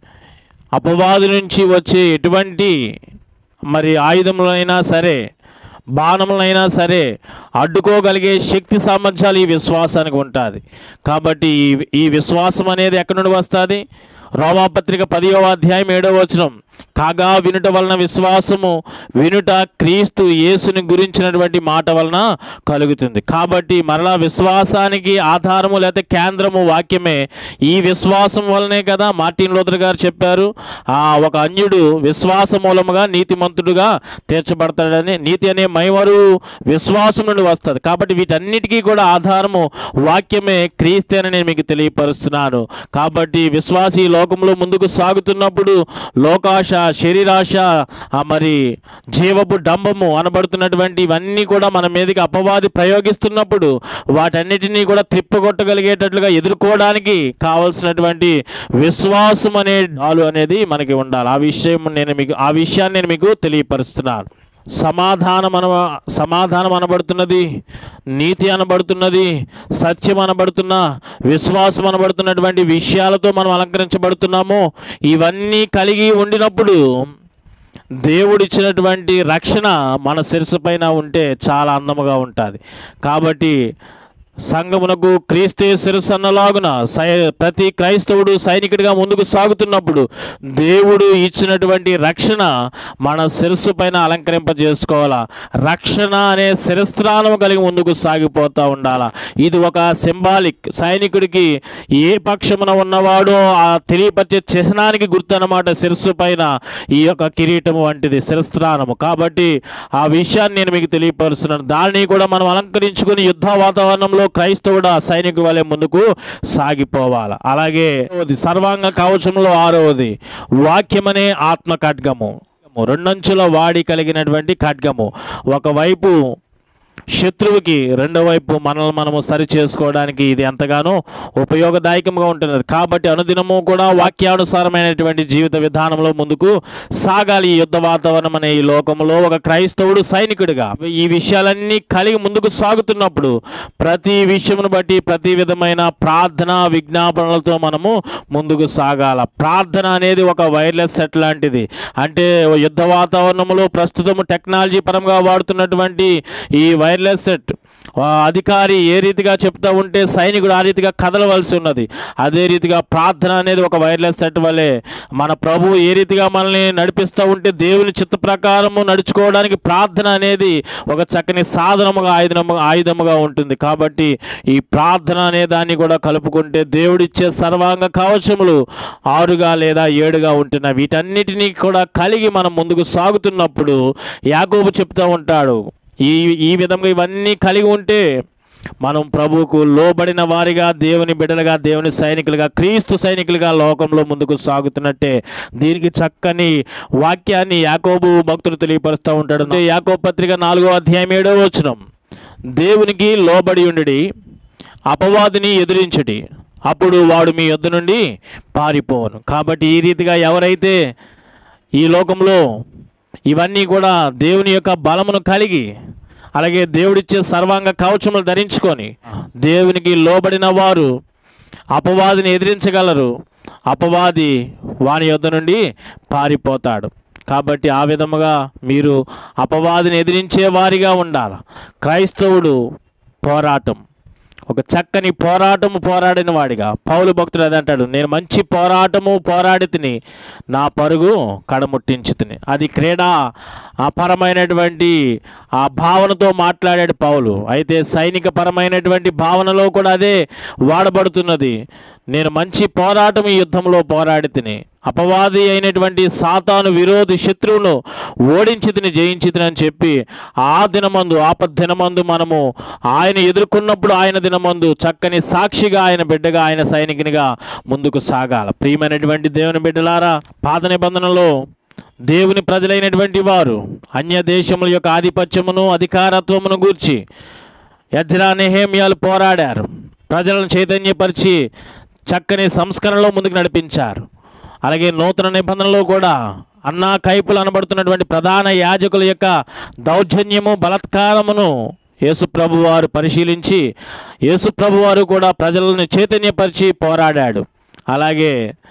Speaker 1: అపవాదు నుంచి వచ్చే ఎటువంటి మరి ఆయుధములైనా సరే బాణములైనా సరే అడ్డుకోగలిగే శక్తి సామర్థ్యాలు ఈ విశ్వాసానికి ఉంటుంది కాబట్టి ఈ ఈ విశ్వాసం అనేది ఎక్కడి నుండి వస్తుంది రోమాపత్రిక పదియవ అధ్యాయం ఏడవ వచనం కాగా వినుట వలన విశ్వాసము వినుట క్రీస్తు యేసుని గురించినటువంటి మాట వలన కలుగుతుంది కాబట్టి మరలా విశ్వాసానికి ఆధారము లేకపోతే కేంద్రము వాక్యమే ఈ విశ్వాసం వలనే కదా మార్టిన్ లోదర్ గారు చెప్పారు ఆ ఒక అన్యుడు విశ్వాస మూలముగా నీతిమంతుడుగా తీర్చబడతాడని నీతి అనే మైమరు విశ్వాసం నుండి వస్తుంది కాబట్టి వీటన్నిటికీ కూడా ఆధారము వాక్యమే క్రీస్తేనని నేను మీకు తెలియపరుస్తున్నాను కాబట్టి విశ్వాసి ఈ లోకంలో ముందుకు సాగుతున్నప్పుడు లోకాశ శరీరాశ ఆ మరి జీవపు డంబము అనబడుతున్నటువంటి ఇవన్నీ కూడా మన మీదకి అపవాది ప్రయోగిస్తున్నప్పుడు వాటన్నిటినీ కూడా తిప్పగొట్టగలిగేటట్లుగా ఎదుర్కోవడానికి కావలసినటువంటి విశ్వాసం అనే డాలు అనేది మనకి ఉండాలి ఆ విషయం నేను మీకు ఆ విషయాన్ని నేను మీకు తెలియపరుస్తున్నాను సమాధానం అన సమాధానం అనబడుతున్నది నీతి అనబడుతున్నది సత్యం అనబడుతున్న విశ్వాసం అనబడుతున్నటువంటి విషయాలతో మనం అలంకరించబడుతున్నాము ఇవన్నీ కలిగి ఉండినప్పుడు దేవుడిచ్చినటువంటి రక్షణ మన శిరసు పైన ఉంటే చాలా అందముగా ఉంటుంది కాబట్టి సంఘమునకు క్రీస్తే శిరస్సు అన్నలాగున సై ప్రతి క్రైస్తవుడు సైనికుడిగా ముందుకు సాగుతున్నప్పుడు దేవుడు ఇచ్చినటువంటి రక్షణ మన శిరస్సు పైన అలంకరింపజేసుకోవాలా రక్షణ అనే శిరస్త్రానం కలిగి ముందుకు సాగిపోతూ ఉండాలా ఇది ఒక సింబాలిక్ సైనికుడికి ఏ పక్షమున ఉన్నవాడో ఆ తెలియపరిచే చిహ్నానికి గుర్తు అన్నమాట శిరస్సు పైన ఈ యొక్క కిరీటము వంటిది శిరస్త్రానము కాబట్టి ఆ విషయాన్ని నేను మీకు తెలియపరుస్తున్నాను దాన్ని కూడా మనం అలంకరించుకుని యుద్ధ వాతావరణంలో క్రైస్తవుడు ఆ సైనికు వలె ముందుకు సాగిపోవాలి అలాగే ఆరవది, సర్వాంగ కవచంలో ఆరవది వాక్యమనే ఆత్మ ఖడ్గము రెండంచుల వాడి కలిగినటువంటి ఖడ్గము ఒకవైపు శత్రువుకి రెండో వైపు మనల్ని మనము సరి చేసుకోవడానికి ఇది ఎంతగానో ఉపయోగదాయకంగా ఉంటుంది కాబట్టి అనుదినము కూడా వాక్యానుసారమైనటువంటి జీవిత విధానంలో ముందుకు సాగాలి ఈ యుద్ధ వాతావరణం అనే ఈ లోకంలో ఒక క్రైస్తవుడు సైనికుడిగా ఈ విషయాలన్నీ కలిగి ముందుకు సాగుతున్నప్పుడు ప్రతి విషయమును బట్టి ప్రతి విధమైన ప్రార్థన విజ్ఞాపనలతో మనము ముందుకు సాగాల ప్రార్థన అనేది ఒక వైర్లెస్ సెట్ లాంటిది అంటే యుద్ధ వాతావరణంలో ప్రస్తుతం టెక్నాలజీ పరంగా వాడుతున్నటువంటి ఈ వైర్లెస్ సెట్ ఆ అధికారి ఏ రీతిగా చెప్తా ఉంటే సైనికుడు ఆ రీతిగా కదలవలసి ఉన్నది అదే రీతిగా ప్రార్థన అనేది ఒక వైర్లెస్ సెట్ వలె మన ప్రభు ఏ రీతిగా మనల్ని నడిపిస్తూ ఉంటే దేవుని చిత్త ప్రకారము నడుచుకోవడానికి ప్రార్థన అనేది ఒక చక్కని సాధనముగా ఆయుధము ఆయుధముగా ఉంటుంది కాబట్టి ఈ ప్రార్థన అనే దాన్ని కూడా కలుపుకుంటే దేవుడిచ్చే సర్వాంగ కవచములు ఆరుగా లేదా ఏడుగా ఉంటున్నాయి వీటన్నిటినీ కూడా కలిగి మనం ముందుకు సాగుతున్నప్పుడు యాకోబు చెప్తూ ఉంటాడు ఈ ఈ విధంగా ఇవన్నీ కలిగి ఉంటే మనం ప్రభువుకు లోబడిన వారిగా దేవుని బిడ్డలుగా దేవుని సైనికులుగా క్రీస్తు సైనికులుగా లోకంలో ముందుకు సాగుతున్నట్టే దీనికి చక్కని వాక్యాన్ని యాకోబు భక్తులు తెలియపరుస్తూ ఉంటాడు అంటే యాకోబు పత్రిక నాలుగో అధ్యాయం ఏడో వచనం దేవునికి లోబడి ఉండి అపవాదిని ఎదిరించుడి అప్పుడు వాడు మీ యొద్ద నుండి పారిపోవను కాబట్టి ఈ రీతిగా ఎవరైతే ఈ లోకంలో ఇవన్నీ కూడా దేవుని యొక్క బలమును కలిగి అలాగే దేవుడిచ్చే సర్వాంగ కవచములు ధరించుకొని దేవునికి లోబడిన వారు అపవాదిని ఎదిరించగలరు అపవాది వాని యొద్ద నుండి పారిపోతాడు కాబట్టి ఆ విధముగా మీరు అపవాదిని ఎదిరించే వారిగా ఉండాలి క్రైస్తవుడు పోరాటం ఒక చక్కని పోరాటము పోరాడిన వాడిగా పౌలు భక్తుడు అది అంటాడు నేను మంచి పోరాటము పోరాడి తిని నా పరుగు కడముట్టించి తిని అది క్రీడా అపరమైనటువంటి ఆ భావనతో మాట్లాడాడు పౌలు అయితే సైనిక పరమైనటువంటి భావనలో కూడా అదే వాడబడుతున్నది నేను మంచి పోరాటం ఈ యుద్ధంలో పోరాడి తిని అపవాది అయినటువంటి సాతాను విరోధి శత్రువును ఓడించి తిని జయించి తిని అని చెప్పి ఆ దినమందు ఆపద్దినమందు మనము ఆయన ఎదుర్కొన్నప్పుడు ఆయన దినమందు చక్కని సాక్షిగా ఆయన బిడ్డగా ఆయన సైనికునిగా ముందుకు సాగాల ప్రియమైనటువంటి దేవుని బిడ్డలారా పాత నిబంధనలో దేవుని ప్రజలైనటువంటి వారు అన్య దేశముల యొక్క ఆధిపత్యమును అధికారత్వమును గూర్చి యజ్రా నెహేమియాలు పోరాడారు ప్రజలను చైతన్యపరిచి చక్కని సంస్కరణలో ముందుకు నడిపించారు అలాగే నూతన నిబంధనలో కూడా అన్నా కైపులు అనబడుతున్నటువంటి ప్రధాన యాజకుల యొక్క దౌర్జన్యము బలత్కారమును యేసుప్రభు వారు పరిశీలించి యేసుప్రభు వారు కూడా ప్రజలను చైతన్యపరిచి పోరాడాడు అలాగే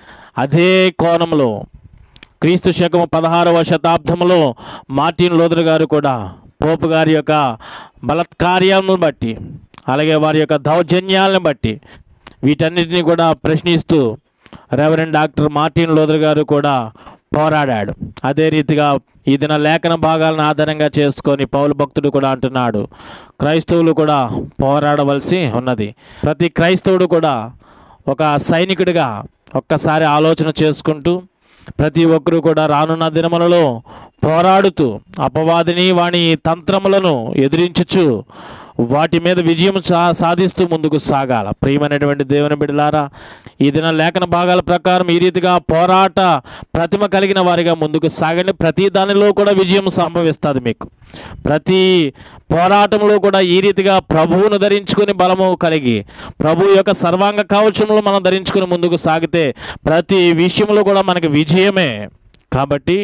Speaker 1: అదే కోణంలో క్రీస్తు శకము పదహారవ శతాబ్దంలో మార్టిన్ లోదర్ గారు కూడా పోపు గారి యొక్క బలత్కార్యాలను బట్టి అలాగే వారి యొక్క దౌర్జన్యాలను బట్టి వీటన్నిటిని కూడా ప్రశ్నిస్తూ రెవరెండ్ డాక్టర్ మార్టిన్ లోదర్ గారు కూడా పోరాడాడు అదే రీతిగా ఈ దిన లేఖన భాగాలను ఆధారంగా చేసుకొని పౌలు భక్తుడు కూడా అంటున్నాడు క్రైస్తవులు కూడా పోరాడవలసి ఉన్నది ప్రతి క్రైస్తవుడు కూడా ఒక సైనికుడిగా ఒక్కసారి ఆలోచన చేసుకుంటూ ప్రతి ఒక్కరూ కూడా రానున్న దినములలో పోరాడుతూ అపవాదిని వాని తంత్రములను ఎదిరించుచు వాటి మీద విజయం సా సాధిస్తూ ముందుకు సాగాల ప్రియమైనటువంటి దేవుని బిడ్డలారా ఈ దిన లేఖన భాగాల ప్రకారం ఈ రీతిగా పోరాట ప్రతిమ కలిగిన వారిగా ముందుకు సాగండి ప్రతి దానిలో కూడా విజయం సంభవిస్తుంది మీకు ప్రతి పోరాటంలో కూడా ఈ రీతిగా ప్రభువును ధరించుకొని బలము కలిగి ప్రభు యొక్క సర్వాంగ కవచములు మనం ధరించుకొని ముందుకు సాగితే ప్రతి విషయంలో కూడా మనకి విజయమే కాబట్టి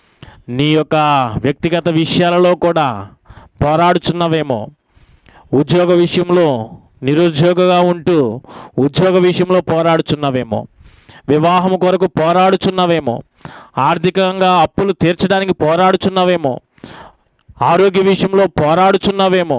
Speaker 1: నీ యొక్క వ్యక్తిగత విషయాలలో కూడా పోరాడుచున్నవేమో ఉద్యోగ విషయంలో నిరుద్యోగగా ఉంటూ ఉద్యోగ విషయంలో పోరాడుచున్నవేమో వివాహం కొరకు పోరాడుచున్నవేమో ఆర్థికంగా అప్పులు తీర్చడానికి పోరాడుచున్నవేమో ఆరోగ్య విషయంలో పోరాడుచున్నవేమో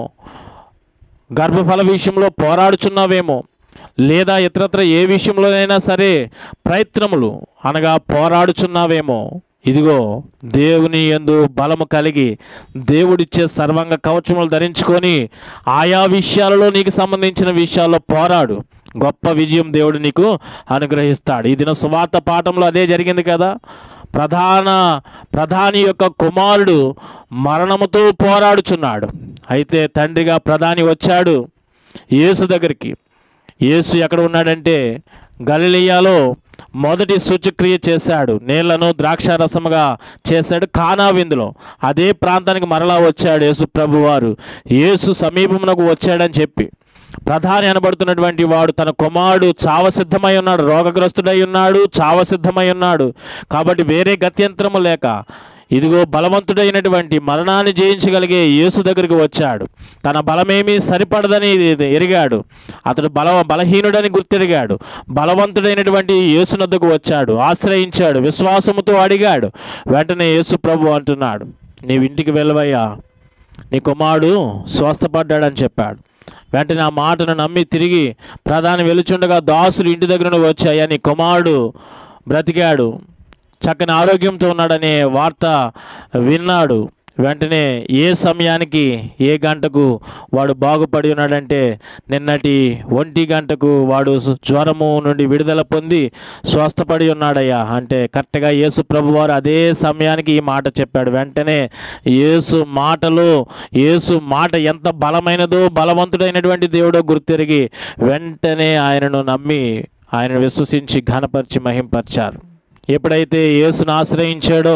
Speaker 1: గర్భఫల విషయంలో పోరాడుచున్నవేమో లేదా ఇతరత్ర ఏ విషయంలోనైనా సరే ప్రయత్నములు అనగా పోరాడుచున్నావేమో ఇదిగో దేవుని యందు బలము కలిగి దేవుడిచ్చే సర్వంగ కవచములు ధరించుకొని ఆయా విషయాలలో నీకు సంబంధించిన విషయాల్లో పోరాడు గొప్ప విజయం దేవుడు నీకు అనుగ్రహిస్తాడు ఈ దిన సువార్త పాఠంలో అదే జరిగింది కదా ప్రధాన ప్రధాని యొక్క కుమారుడు మరణముతో పోరాడుచున్నాడు అయితే తండ్రిగా ప్రధాని వచ్చాడు యేసు దగ్గరికి యేసు ఎక్కడ ఉన్నాడంటే గలిలియాలో మొదటి సూచక్రియ చేశాడు నీళ్లను ద్రాక్షారసముగా చేశాడు కానా విందులో అదే ప్రాంతానికి మరలా వచ్చాడు యేసు ప్రభు వారు యేసు సమీపమునకు వచ్చాడని చెప్పి ప్రధాని అనబడుతున్నటువంటి వాడు తన కుమారుడు చావసిద్ధమై ఉన్నాడు రోగగ్రస్తుడై ఉన్నాడు చావసిద్ధమై ఉన్నాడు కాబట్టి వేరే గత్యంతరము లేక ఇదిగో బలవంతుడైనటువంటి మరణాన్ని జయించగలిగే యేసు దగ్గరికి వచ్చాడు తన బలమేమీ సరిపడదని ఇది ఎరిగాడు అతడు బల బలహీనుడని గుర్తెరిగాడు బలవంతుడైనటువంటి యేసునద్దకు వచ్చాడు ఆశ్రయించాడు విశ్వాసముతో అడిగాడు వెంటనే యేసు ప్రభు అంటున్నాడు నీవు ఇంటికి వెళ్ళవయ్యా నీ కుమారుడు స్వస్థపడ్డాడని చెప్పాడు వెంటనే ఆ మాటను నమ్మి తిరిగి ప్రధాని వెలుచుండగా దాసులు ఇంటి దగ్గర నుండి వచ్చాయా నీ కుమారుడు బ్రతికాడు చక్కని ఆరోగ్యంతో ఉన్నాడనే వార్త విన్నాడు వెంటనే ఏ సమయానికి ఏ గంటకు వాడు బాగుపడి ఉన్నాడంటే నిన్నటి ఒంటి గంటకు వాడు స్- జ్వరము నుండి విడుదల పొంది స్వస్థపడి ఉన్నాడయ్యా అంటే కరెక్ట్గా యేసు ప్రభు వారు అదే సమయానికి ఈ మాట చెప్పాడు వెంటనే యేసు మాటలో యేసు మాట ఎంత బలమైనదో బలవంతుడైనటువంటి దేవుడో గుర్తెరిగి వెంటనే ఆయనను నమ్మి ఆయనను విశ్వసించి ఘనపరిచి మహింపరిచారు ఎప్పుడైతే యేసును ఆశ్రయించాడో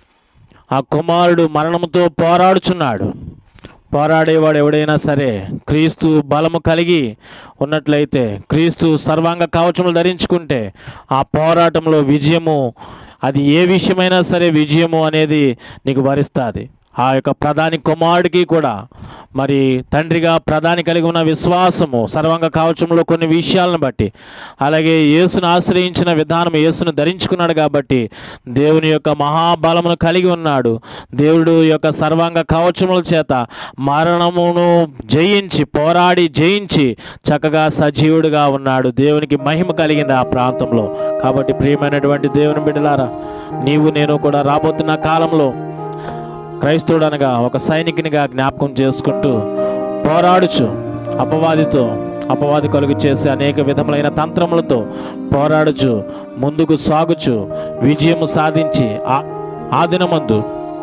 Speaker 1: ఆ కుమారుడు మరణముతో పోరాడుచున్నాడు పోరాడేవాడు ఎవడైనా సరే క్రీస్తు బలము కలిగి ఉన్నట్లయితే క్రీస్తు సర్వాంగ కవచములు ధరించుకుంటే ఆ పోరాటంలో విజయము అది ఏ విషయమైనా సరే విజయము అనేది నీకు వరిస్తుంది ఆ యొక్క ప్రధాని కుమారుడికి కూడా మరి తండ్రిగా ప్రధాని కలిగి ఉన్న విశ్వాసము సర్వంగ కవచంలో కొన్ని విషయాలను బట్టి అలాగే యేసును ఆశ్రయించిన విధానం యేసును ధరించుకున్నాడు కాబట్టి దేవుని యొక్క మహాబలమును కలిగి ఉన్నాడు దేవుడు యొక్క సర్వాంగ కవచముల చేత మరణమును జయించి పోరాడి జయించి చక్కగా సజీవుడిగా ఉన్నాడు దేవునికి మహిమ కలిగింది ఆ ప్రాంతంలో కాబట్టి ప్రియమైనటువంటి దేవుని బిడ్డలారా నీవు నేను కూడా రాబోతున్న కాలంలో క్రైస్తవుడు అనగా ఒక సైనికునిగా జ్ఞాపకం చేసుకుంటూ పోరాడుచు అపవాదితో అపవాది కలుగు చేసే అనేక విధములైన తంత్రములతో పోరాడుచు ముందుకు సాగుచు విజయము సాధించి ఆ ఆ దినమందు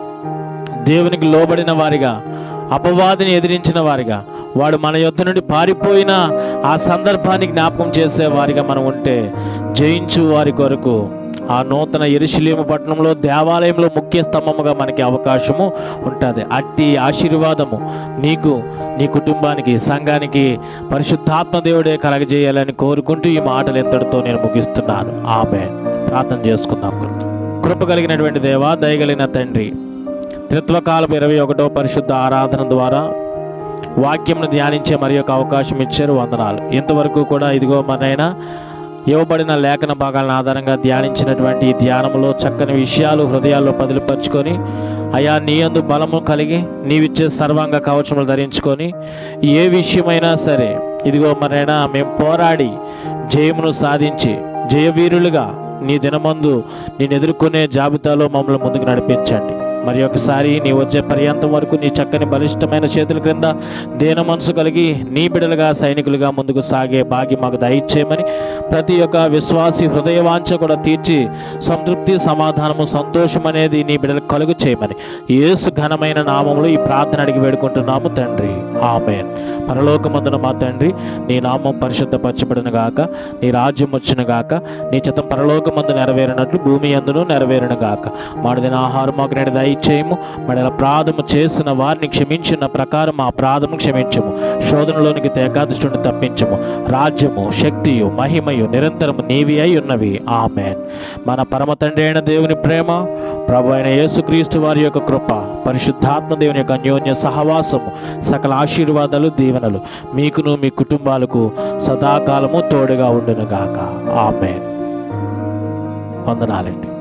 Speaker 1: దేవునికి లోబడిన వారిగా అపవాదిని ఎదిరించిన వారిగా వాడు మన యొద్ద నుండి పారిపోయిన ఆ సందర్భాన్ని జ్ఞాపకం చేసే వారిగా మనం ఉంటే జయించు వారి కొరకు ఆ నూతన ఎరుశలేము పట్టణంలో దేవాలయంలో ముఖ్య స్తంభముగా మనకి అవకాశము ఉంటుంది అట్టి ఆశీర్వాదము నీకు నీ కుటుంబానికి సంఘానికి పరిశుద్ధాత్మ దేవుడే కలగజేయాలని కోరుకుంటూ ఈ మాటలు ఎంతటితో నేను ముగిస్తున్నాను ఆమె ప్రార్థన చేసుకుందాం కృప కలిగినటువంటి దేవా దయగలిగిన తండ్రి త్రిత్వకాలపు ఇరవై ఒకటో పరిశుద్ధ ఆరాధన ద్వారా వాక్యంను ధ్యానించే మరి యొక్క అవకాశం ఇచ్చారు వందనాలు ఇంతవరకు కూడా ఇదిగో మనైనా ఇవ్వబడిన లేఖన భాగాలను ఆధారంగా ధ్యానించినటువంటి ఈ ధ్యానంలో చక్కని విషయాలు హృదయాల్లో పదిలిపరుచుకొని అయా నీ యందు బలము కలిగి నీవిచ్చే సర్వాంగ కవచములు ధరించుకొని ఏ విషయమైనా సరే ఇదిగో మరైనా మేము పోరాడి జయమును సాధించి జయవీరులుగా నీ దినమందు నేను ఎదుర్కొనే జాబితాలో మమ్మల్ని ముందుకు నడిపించండి మరి ఒకసారి నీ వచ్చే పర్యంతం వరకు నీ చక్కని బలిష్టమైన చేతుల క్రింద దేన మనసు కలిగి నీ బిడలుగా సైనికులుగా ముందుకు సాగే భాగ్యం మాకు దయచేయమని ప్రతి ఒక్క విశ్వాసి హృదయ వాంఛ కూడా తీర్చి సంతృప్తి సమాధానము సంతోషం అనేది నీ బిడలకు కలుగు చేయమని యేసు ఘనమైన నామములో ఈ ప్రార్థన అడిగి వేడుకుంటున్నాము తండ్రి ఆమెన్ పరలోకమందున మా తండ్రి నీ నామం పరిశుద్ధపరచబడిన గాక నీ రాజ్యం వచ్చిన గాక నీ చిత్తం పరలోకమందు నెరవేరినట్లు భూమి అందును నెరవేరును గాక మాడిదిన ఆహారం మాకు నేడు దయచేయము మరి అపరాధము చేసిన వారిని క్షమించిన ప్రకారం ఆ అపరాధము క్షమించము శోధనలోనికి తేకాదృష్టిని తప్పించము రాజ్యము శక్తియు మహిమయు నిరంతరము నీవి అయి ఉన్నవి ఆమెన్ మన పరమ తండ్రి అయిన దేవుని ప్రేమ ప్రభు అయిన యేసుక్రీస్తు వారి యొక్క కృప పరిశుద్ధాత్మ దేవుని యొక్క అన్యోన్య సహవాసము సకల ఆశీర్వాదాలు దీవెనలు మీకును మీ కుటుంబాలకు సదాకాలము తోడుగా ఉండును గాక ఆమెన్ వందనాలండి